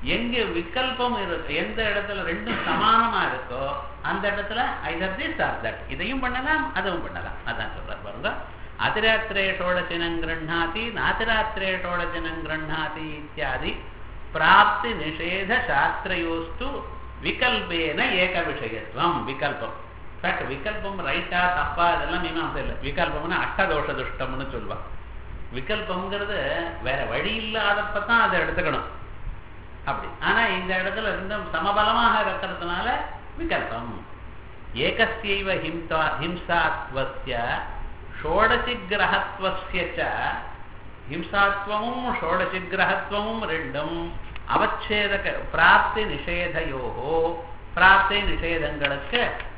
எங்க விகல்பம் இருக்கு எந்த இடத்துல ரெண்டும் சமானமா இருக்கோ அந்த இடத்துல ஐதர் திஸ் ஆர் தட் இதையும் பண்ணலாம் அதுவும் பண்ணலாம் அதான் சொல்றார் பாருங்க அதிராத்திரே ஷோடசினம் கிரண்ணாதி நாதிராத்திரே ஷோடசினம் கிரண்ணாதி இத்தியாதி பிராப்தி நிஷேத சாஸ்திரயோஸ்து விகல்பேன ஏக விஷயத்துவம் விகல்பம் ஃபேக்ட் விகல்பம் ரைட்டா தப்பா இதெல்லாம் மீமாசை இல்லை விகல்பம்னு அஷ்டதோஷ துஷ்டம்னு சொல்லுவாங்க விகல்பம்ங்கிறது வேற வழி இல்லாதப்பதான் அதை எடுத்துக்கணும் அப்படி ஆனா இந்த இடத்துல ரெண்டும் சமபலமாக இருக்கிறதுனால விகல்பம் ஏகஸ்யைவ ஹிம்சா ஹிம்சாத்வஸ்ய ஷோடசி கிரகத்வஸ்ய ச ஹிம்சாத்வமும் ஷோடசி கிரகத்வமும் ரெண்டும் அவச்சேதக பிராப்தி நிஷேதையோகோ பிராப்தி நிஷேதங்களுக்கு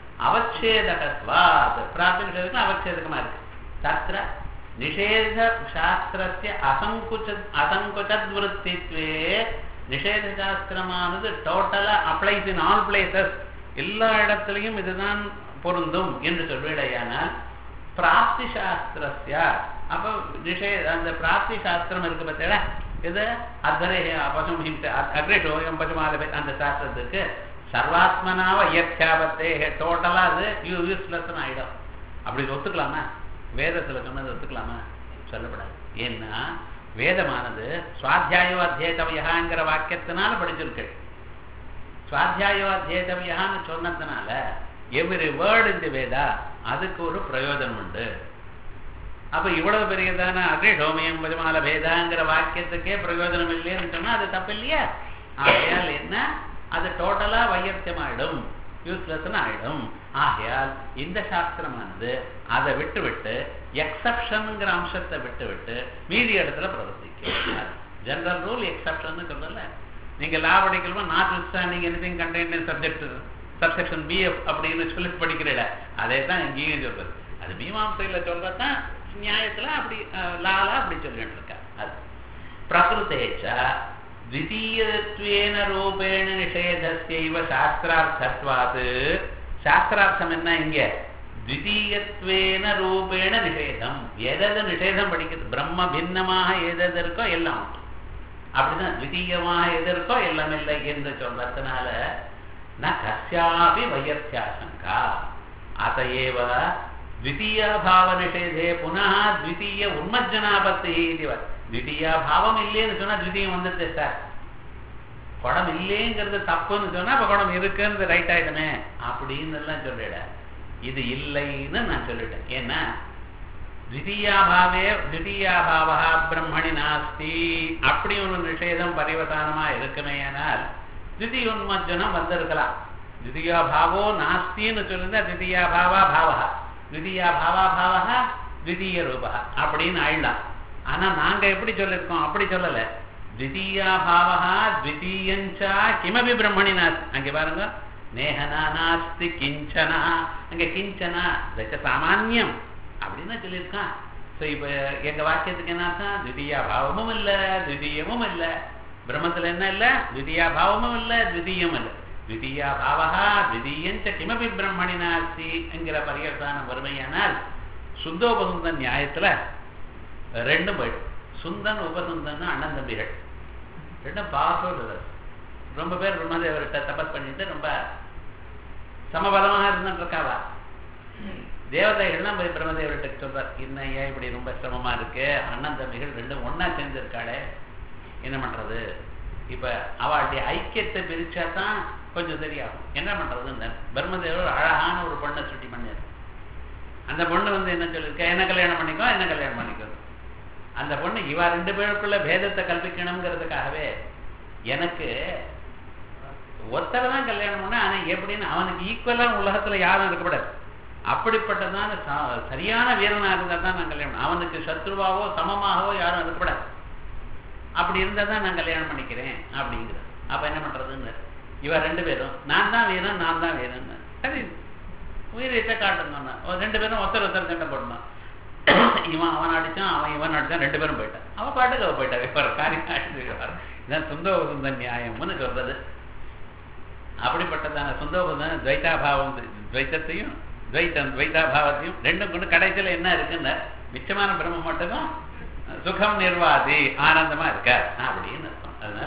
அவச்சேதகத்வாத் பிராப்தி நிஷேதம் அவச்சேதகமா இருக்கு தத்திர நிஷேத சாஸ்திரத்திய அசங்குச்ச அசங்குச்சத்வருத்தித்வே நிஷேத சாஸ்திரமானது டோட்டலா அப்ளைஸ் இன் ஆல் பிளேசஸ் எல்லா இடத்துலையும் இதுதான் பொருந்தும் என்று சொல்வேடையானால் பிராப்தி சாஸ்திரஸ்ய அப்ப நிஷேத அந்த பிராப்தி சாஸ்திரம் இருக்கு பார்த்தீங்களா இது அக்ரே பசும் ஹிம்ச அக்ரேஷோயம் பசுமாலபே அந்த சாஸ்திரத்துக்கு சர்வாத்மனாவ இயற்காபத்தே டோட்டலா அது யூஸ்லெஸ் ஆயிடும் அப்படி ஒத்துக்கலாமா வேதத்துல சொன்னது ஒத்துக்கலாமா சொல்லப்படாது ஏன்னா வேதமானது சுவாத்தியாயோ அத்தியேதவியகாங்கிற வாக்கியத்தினால படிச்சிருக்கு சுவாத்தியாயோ அத்தியேதவியான்னு சொன்னதுனால எவ்ரி வேர்டு இந்த வேதா அதுக்கு ஒரு பிரயோஜனம் உண்டு அப்ப இவ்வளவு பெரியதான அக்ரிஷோமியம் பஜமால பேதாங்கிற வாக்கியத்துக்கே பிரயோஜனம் இல்லைன்னு சொன்னா அது தப்பு இல்லையா ஆகையால் என்ன அது டோட்டலா வையர்த்தியமாயிடும் யூஸ்லெஸ்னு ஆயிடும் ஆகையால் இந்த சாஸ்திரமானது அதை விட்டு விட்டு எக்ஸப்ஷனுங்கிற அம்சத்தை விட்டு விட்டு மீதி இடத்துல பிரவர்த்திக்கும் ஜெனரல் ரூல் எக்ஸப்ஷன் சொல்லல நீங்க லா படிக்கலாமா notwithstanding anything contain subject subsection PF அப்படின்னு சொல்லி படிக்கிறீல அதே தான் இங்கேயும் சொல்றது அது மீமாசையில சொல்றதுதான் நியாயத்துல அப்படி லாலா அப்படி சொல்லிட்டு இருக்கா அது பிரகிருத்தேச்ச द्वितीयत्वेन ரூபேண நிஷேதஸ்யைவ சாஸ்திரார்த்தத்வாத் சாஸ்திரார்த்தம் என்ன இங்க द्वितीयत्वेन ரூபேண நிஷேதம் எதது நிஷேதம் படிக்கிறது பிரம்ம பின்னமாக எதது இருக்கோ எல்லாம் உண்டு அப்படிதான் द्वितीयமாக எது இருக்கோ எல்லாம் இல்லை என்று சொல்றதுனால ந கஸ்யாபி வையர்த்தியாசங்கா அதையேவ द्वितीयाभावनिषेधे पुनः द्वितीय उन्मज्जनापत्तिः इति वत् द्वितीयाभाவம் இல்லைன்னு சொன்னா द्वितीயம் வந்துருச்சு சார் குடம் இல்லைங்கிறது தப்புன்னு சொன்னா அப்ப குடம் இருக்குங்கிறது ரைட் ஆயிடுமே அப்படின்னு எல்லாம் சொல்லிட இது இல்லைன்னு நான் சொல்லிட்டேன் ஏன்னா द्वितीयाभावे द्वितीयाभावः பிரம்மணி நாஸ்தி அப்படி ஒரு நிஷேதம் பரிவசானமா இருக்குமேயானால் द्वितीय உன்மஜ்ஜனம் வந்திருக்கலாம் द्वितीयाभावो नास्तिன்னு சொல்லிருந்தா द्वितीयाभावा भावः द्वितीयाभावा भावः द्वितीय ரூபா அப்படின்னு ஆயிடலாம் ஆனா நாங்க எப்படி சொல்லிருக்கோம் அப்படி சொல்லல द्वितीयाभावः द्वितीयஞ்சா கிமபி பிரம்மணி நாஸ்தி அங்கே பாருங்க நேஹனா நாஸ்தி கிஞ்சனா அங்க கிஞ்சனா தச்ச சாமானியம் அப்படின்னு சொல்லியிருக்கான் ஸோ இப்போ எங்க வாக்கியத்துக்கு என்ன அர்த்தம் திவிதியா பாவமும் இல்லை திவிதீயமும் இல்லை பிரம்மத்துல என்ன இல்லை திவிதியா பாவமும் இல்லை திவிதீயம் இல்லை द्वितीया भावः द्वितीयञ्च किमपि பிரம்மணி நாஸ்தி என்கிற பரியர்த்தானம் வறுமையானால் சுத்தோபசுந்த நியாயத்துல ரெண்டும் போயிடும் சுந்தன் உபசுந்தன் அண்ணன் தம்பிகள் ரெண்டும் பவர்ஃபுல் ரொம்ப பேர் பிரம்மதேவர்கிட்ட தபஸ் பண்ணிட்டு ரொம்ப சமபலமாக இருந்துட்டு இருக்காவா தேவதைகள்லாம் போய் பிரம்மதேவர்கிட்ட சொல்றார் என்ன ஏன் இப்படி ரொம்ப சிரமமா இருக்கு அண்ணன் தம்பிகள் ரெண்டும் ஒன்னா சேர்ந்து இருக்காளே என்ன பண்றது இப்ப அவளுடைய ஐக்கியத்தை பிரிச்சா தான் கொஞ்சம் சரியாகும் என்ன பண்றதுன்னு பிரம்மதேவர் அழகான ஒரு பொண்ணை சுட்டி பண்ணார் அந்த பொண்ணு வந்து என்ன சொல்லிருக்க என்ன கல்யாணம் பண்ணிக்கோ என்ன கல்யாணம் பண்ணிக்கோ அந்த பொண்ணு இவ ரெண்டு பேருக்குள்ள பேதத்தை கல்பிக்கணுங்கிறதுக்காகவே எனக்கு ஒருத்தரை தான் கல்யாணம் பண்ண ஆனா எப்படின்னு அவனுக்கு ஈக்குவலா உலகத்துல யாரும் இருக்கக்கூடாது அப்படிப்பட்டதான சரியான வீரனா இருந்தா தான் நான் கல்யாணம் அவனுக்கு சத்ருவாவோ சமமாகவோ யாரும் இருக்கக்கூடாது அப்படி இருந்தா தான் நான் கல்யாணம் பண்ணிக்கிறேன் அப்படிங்கிற அப்ப என்ன பண்றதுன்னு இவ ரெண்டு பேரும் நான் தான் வீரன் நான் தான் வீரன் சரி உயிரிட்ட காட்டணும் ரெண்டு பேரும் ஒருத்தர் ஒருத்தர் சண்டை போடணும் இவன் அவன் அடிச்சான் அவன் இவன் அடிச்சான் ரெண்டு பேரும் போயிட்டான் அவன் பாட்டுக்கு அவ போயிட்டா இவர் காரியம் இதான் சுந்தோபசுந்த நியாயம்னு சொல்றது அப்படிப்பட்டதான சுந்தோபசுந்த துவைதாபாவம் துவைத்தத்தையும் துவைத்தம் துவைதாபாவத்தையும் ரெண்டும் கொண்டு கடைசியில என்ன இருக்குன்னு மிச்சமான பிரம்மம் மட்டும் சுகம் நிர்வாதி ஆனந்தமா இருக்கார் அப்படின்னு அர்த்தம் அதனால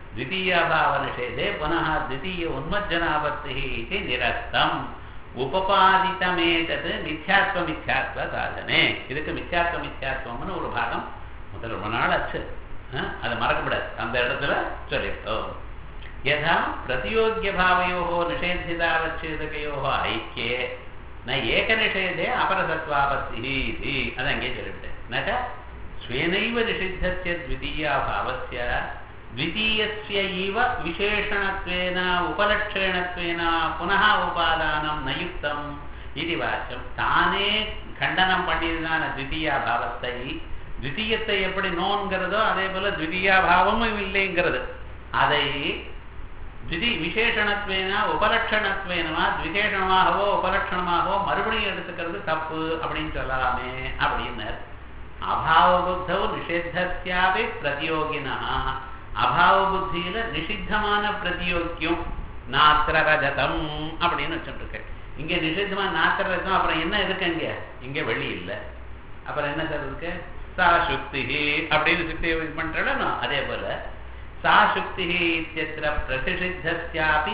द्वितीयाभावनिषेधे पुनः द्वितीय उन्मज्जनापत्तिः इति निरस्तम् உபபாதித்தமேதது மித்யாத்வ மித்யாத்வ சாதனே இதுக்கு மித்யாத்வ மித்யாத்வம்னு ஒரு பாகம் முதல் ரொம்ப நாள் ஆச்சு அதை மறக்கப்படாது அந்த இடத்துல சொல்லிட்டோம் யதா பிரதியோக்கிய பாவையோः நிஷேதிதாவச்சேதகையோः ஐக்கியே ந ஏகநிஷேதே அபரசத்வாபத்திः இது அது அங்கே சொல்லிவிட்டேன் நக ஸ்வேனைவ நிஷித்தस्य द्वितीयाभावस्य द्वितीयस्य इव विशेषणत्वेन उपलक्षणत्वेन पुनः उपादानं न युक्तम् इति वाच्यं தானே கண்டனம் பண்ணியதுதான द्वितीया பாவத்தை द्वितीयத்தை எப்படி நோன்கிறதோ அதே போல द्वितीया பாவமும் இல்லைங்கிறது அதை திதி விசேஷணத்வேன உபலட்சணத்வேனமா விசேஷணமாகவோ உபலட்சணமாகவோ மறுபடியும் எடுத்துக்கிறது தப்பு அப்படின்னு சொல்லலாமே அப்படின்னார் அபாவ புத்தவு நிஷித்தஸ்யாபி பிரதியோகினா அபாவ புத்தியில நிஷித்தமான பிரதியோக்கியம் நாத்திர ரஜதம் அப்படின்னு வச்சுருக்கேன் இங்க நிஷித்தமா நாத்திர ரஜதம் அப்புறம் என்ன இருக்கு இங்க இங்க வெளி இல்லை அப்புறம் என்ன சார் இருக்கு சா சுக்தி அப்படின்னு சுக்தி பண்றோம் அதே போல सा शुक्तिः इत्यत्र प्रतिषिद्धस्यापि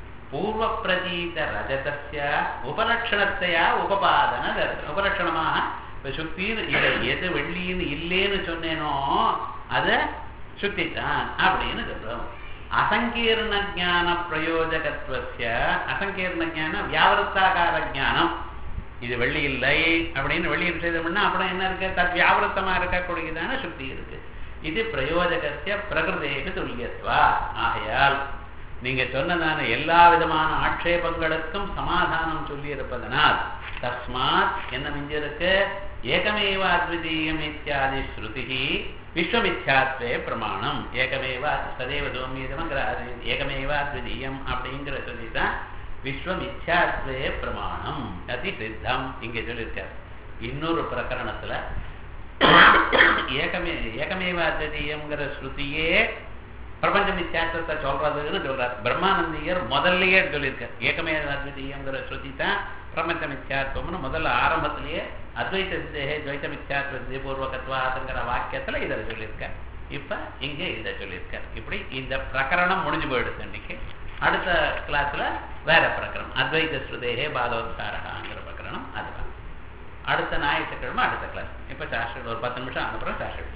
पूर्वप्रतीतरजतस्य उपलक्षणத்தையா உபபாதன உபலட்சணமாக இப்போ சுக்தின்னு இதை எது வெள்ளின்னு இல்லைன்னு சொன்னேனோ அதை சுத்தித்தான் அப்படின்னு சொல்றோம் அசங்கீர்ண ஜான பிரயோஜகத்துவசிய அசங்கீர்ண ஜான வியாவருத்தாகார ஜானம் இது வெள்ளி இல்லை அப்படின்னு வெள்ளி செய்தோம்னா அப்புறம் என்ன இருக்கு தத் வியாவருத்தமா இருக்கக்கூடியதான சுக்தி இருக்கு இது பிரயோஜகத்திய பிரகிருதேக துல்லியத்வா ஆகையால் நீங்க சொன்னதான எல்லா விதமான ஆட்சேபங்களுக்கும் சமாதானம் சொல்லி இருப்பதனால் தஸ்மாத் என்ன மிஞ்சிருக்கு ஏகமேவா அத்விதீயம் இத்தியாதி ஸ்ருதி விஸ்வமித்யாத்வே பிரமாணம் ஏகமேவா சதேவ சோமியதமங்கிற ஏகமேவா அத்விதீயம் அப்படிங்கிற சொல்லி தான் விஸ்வமித்யாத்வே பிரமாணம் அதி சித்தம் இங்கே சொல்லியிருக்கார் இன்னொரு பிரகரணத்துல ஏகமே ஏகமேவ அத்விதீயம்ங்கிற ஸ்ருதியே பிரபஞ்ச மித்யாத்தத்தை சொல்றதுன்னு சொல்றார் பிரம்மானந்தியர் முதல்லயே சொல்லியிருக்கார் ஏகமேவ அத்விதீயம்ங்கிற ஸ்ருதி தான் பிரபஞ்ச மித்யாத்வம்னு முதல்ல ஆரம்பத்திலேயே அத்வைத சித்தேகே துவைத்த மித்யாத்வ சித்தி பூர்வகத்வாதுங்கிற வாக்கியத்துல இதை சொல்லியிருக்கார் இப்ப இங்க இதை சொல்லியிருக்கார் இப்படி இந்த பிரகரணம் முடிஞ்சு போயிடுது இன்னைக்கு அடுத்த கிளாஸ்ல வேற பிரகரணம் அத்வைத ஸ்ருதேகே பாலோத்சாரகாங்கிற பிரகரணம் அதுதான் அடுத்த ஞாயிற்றுக்கிழமை அடுத்த கிளாஸ் இப்போ சாஸ்திரம் ஒரு பத்து நிமிஷம் அனுப்புகிறோம் சாஸ்திரம்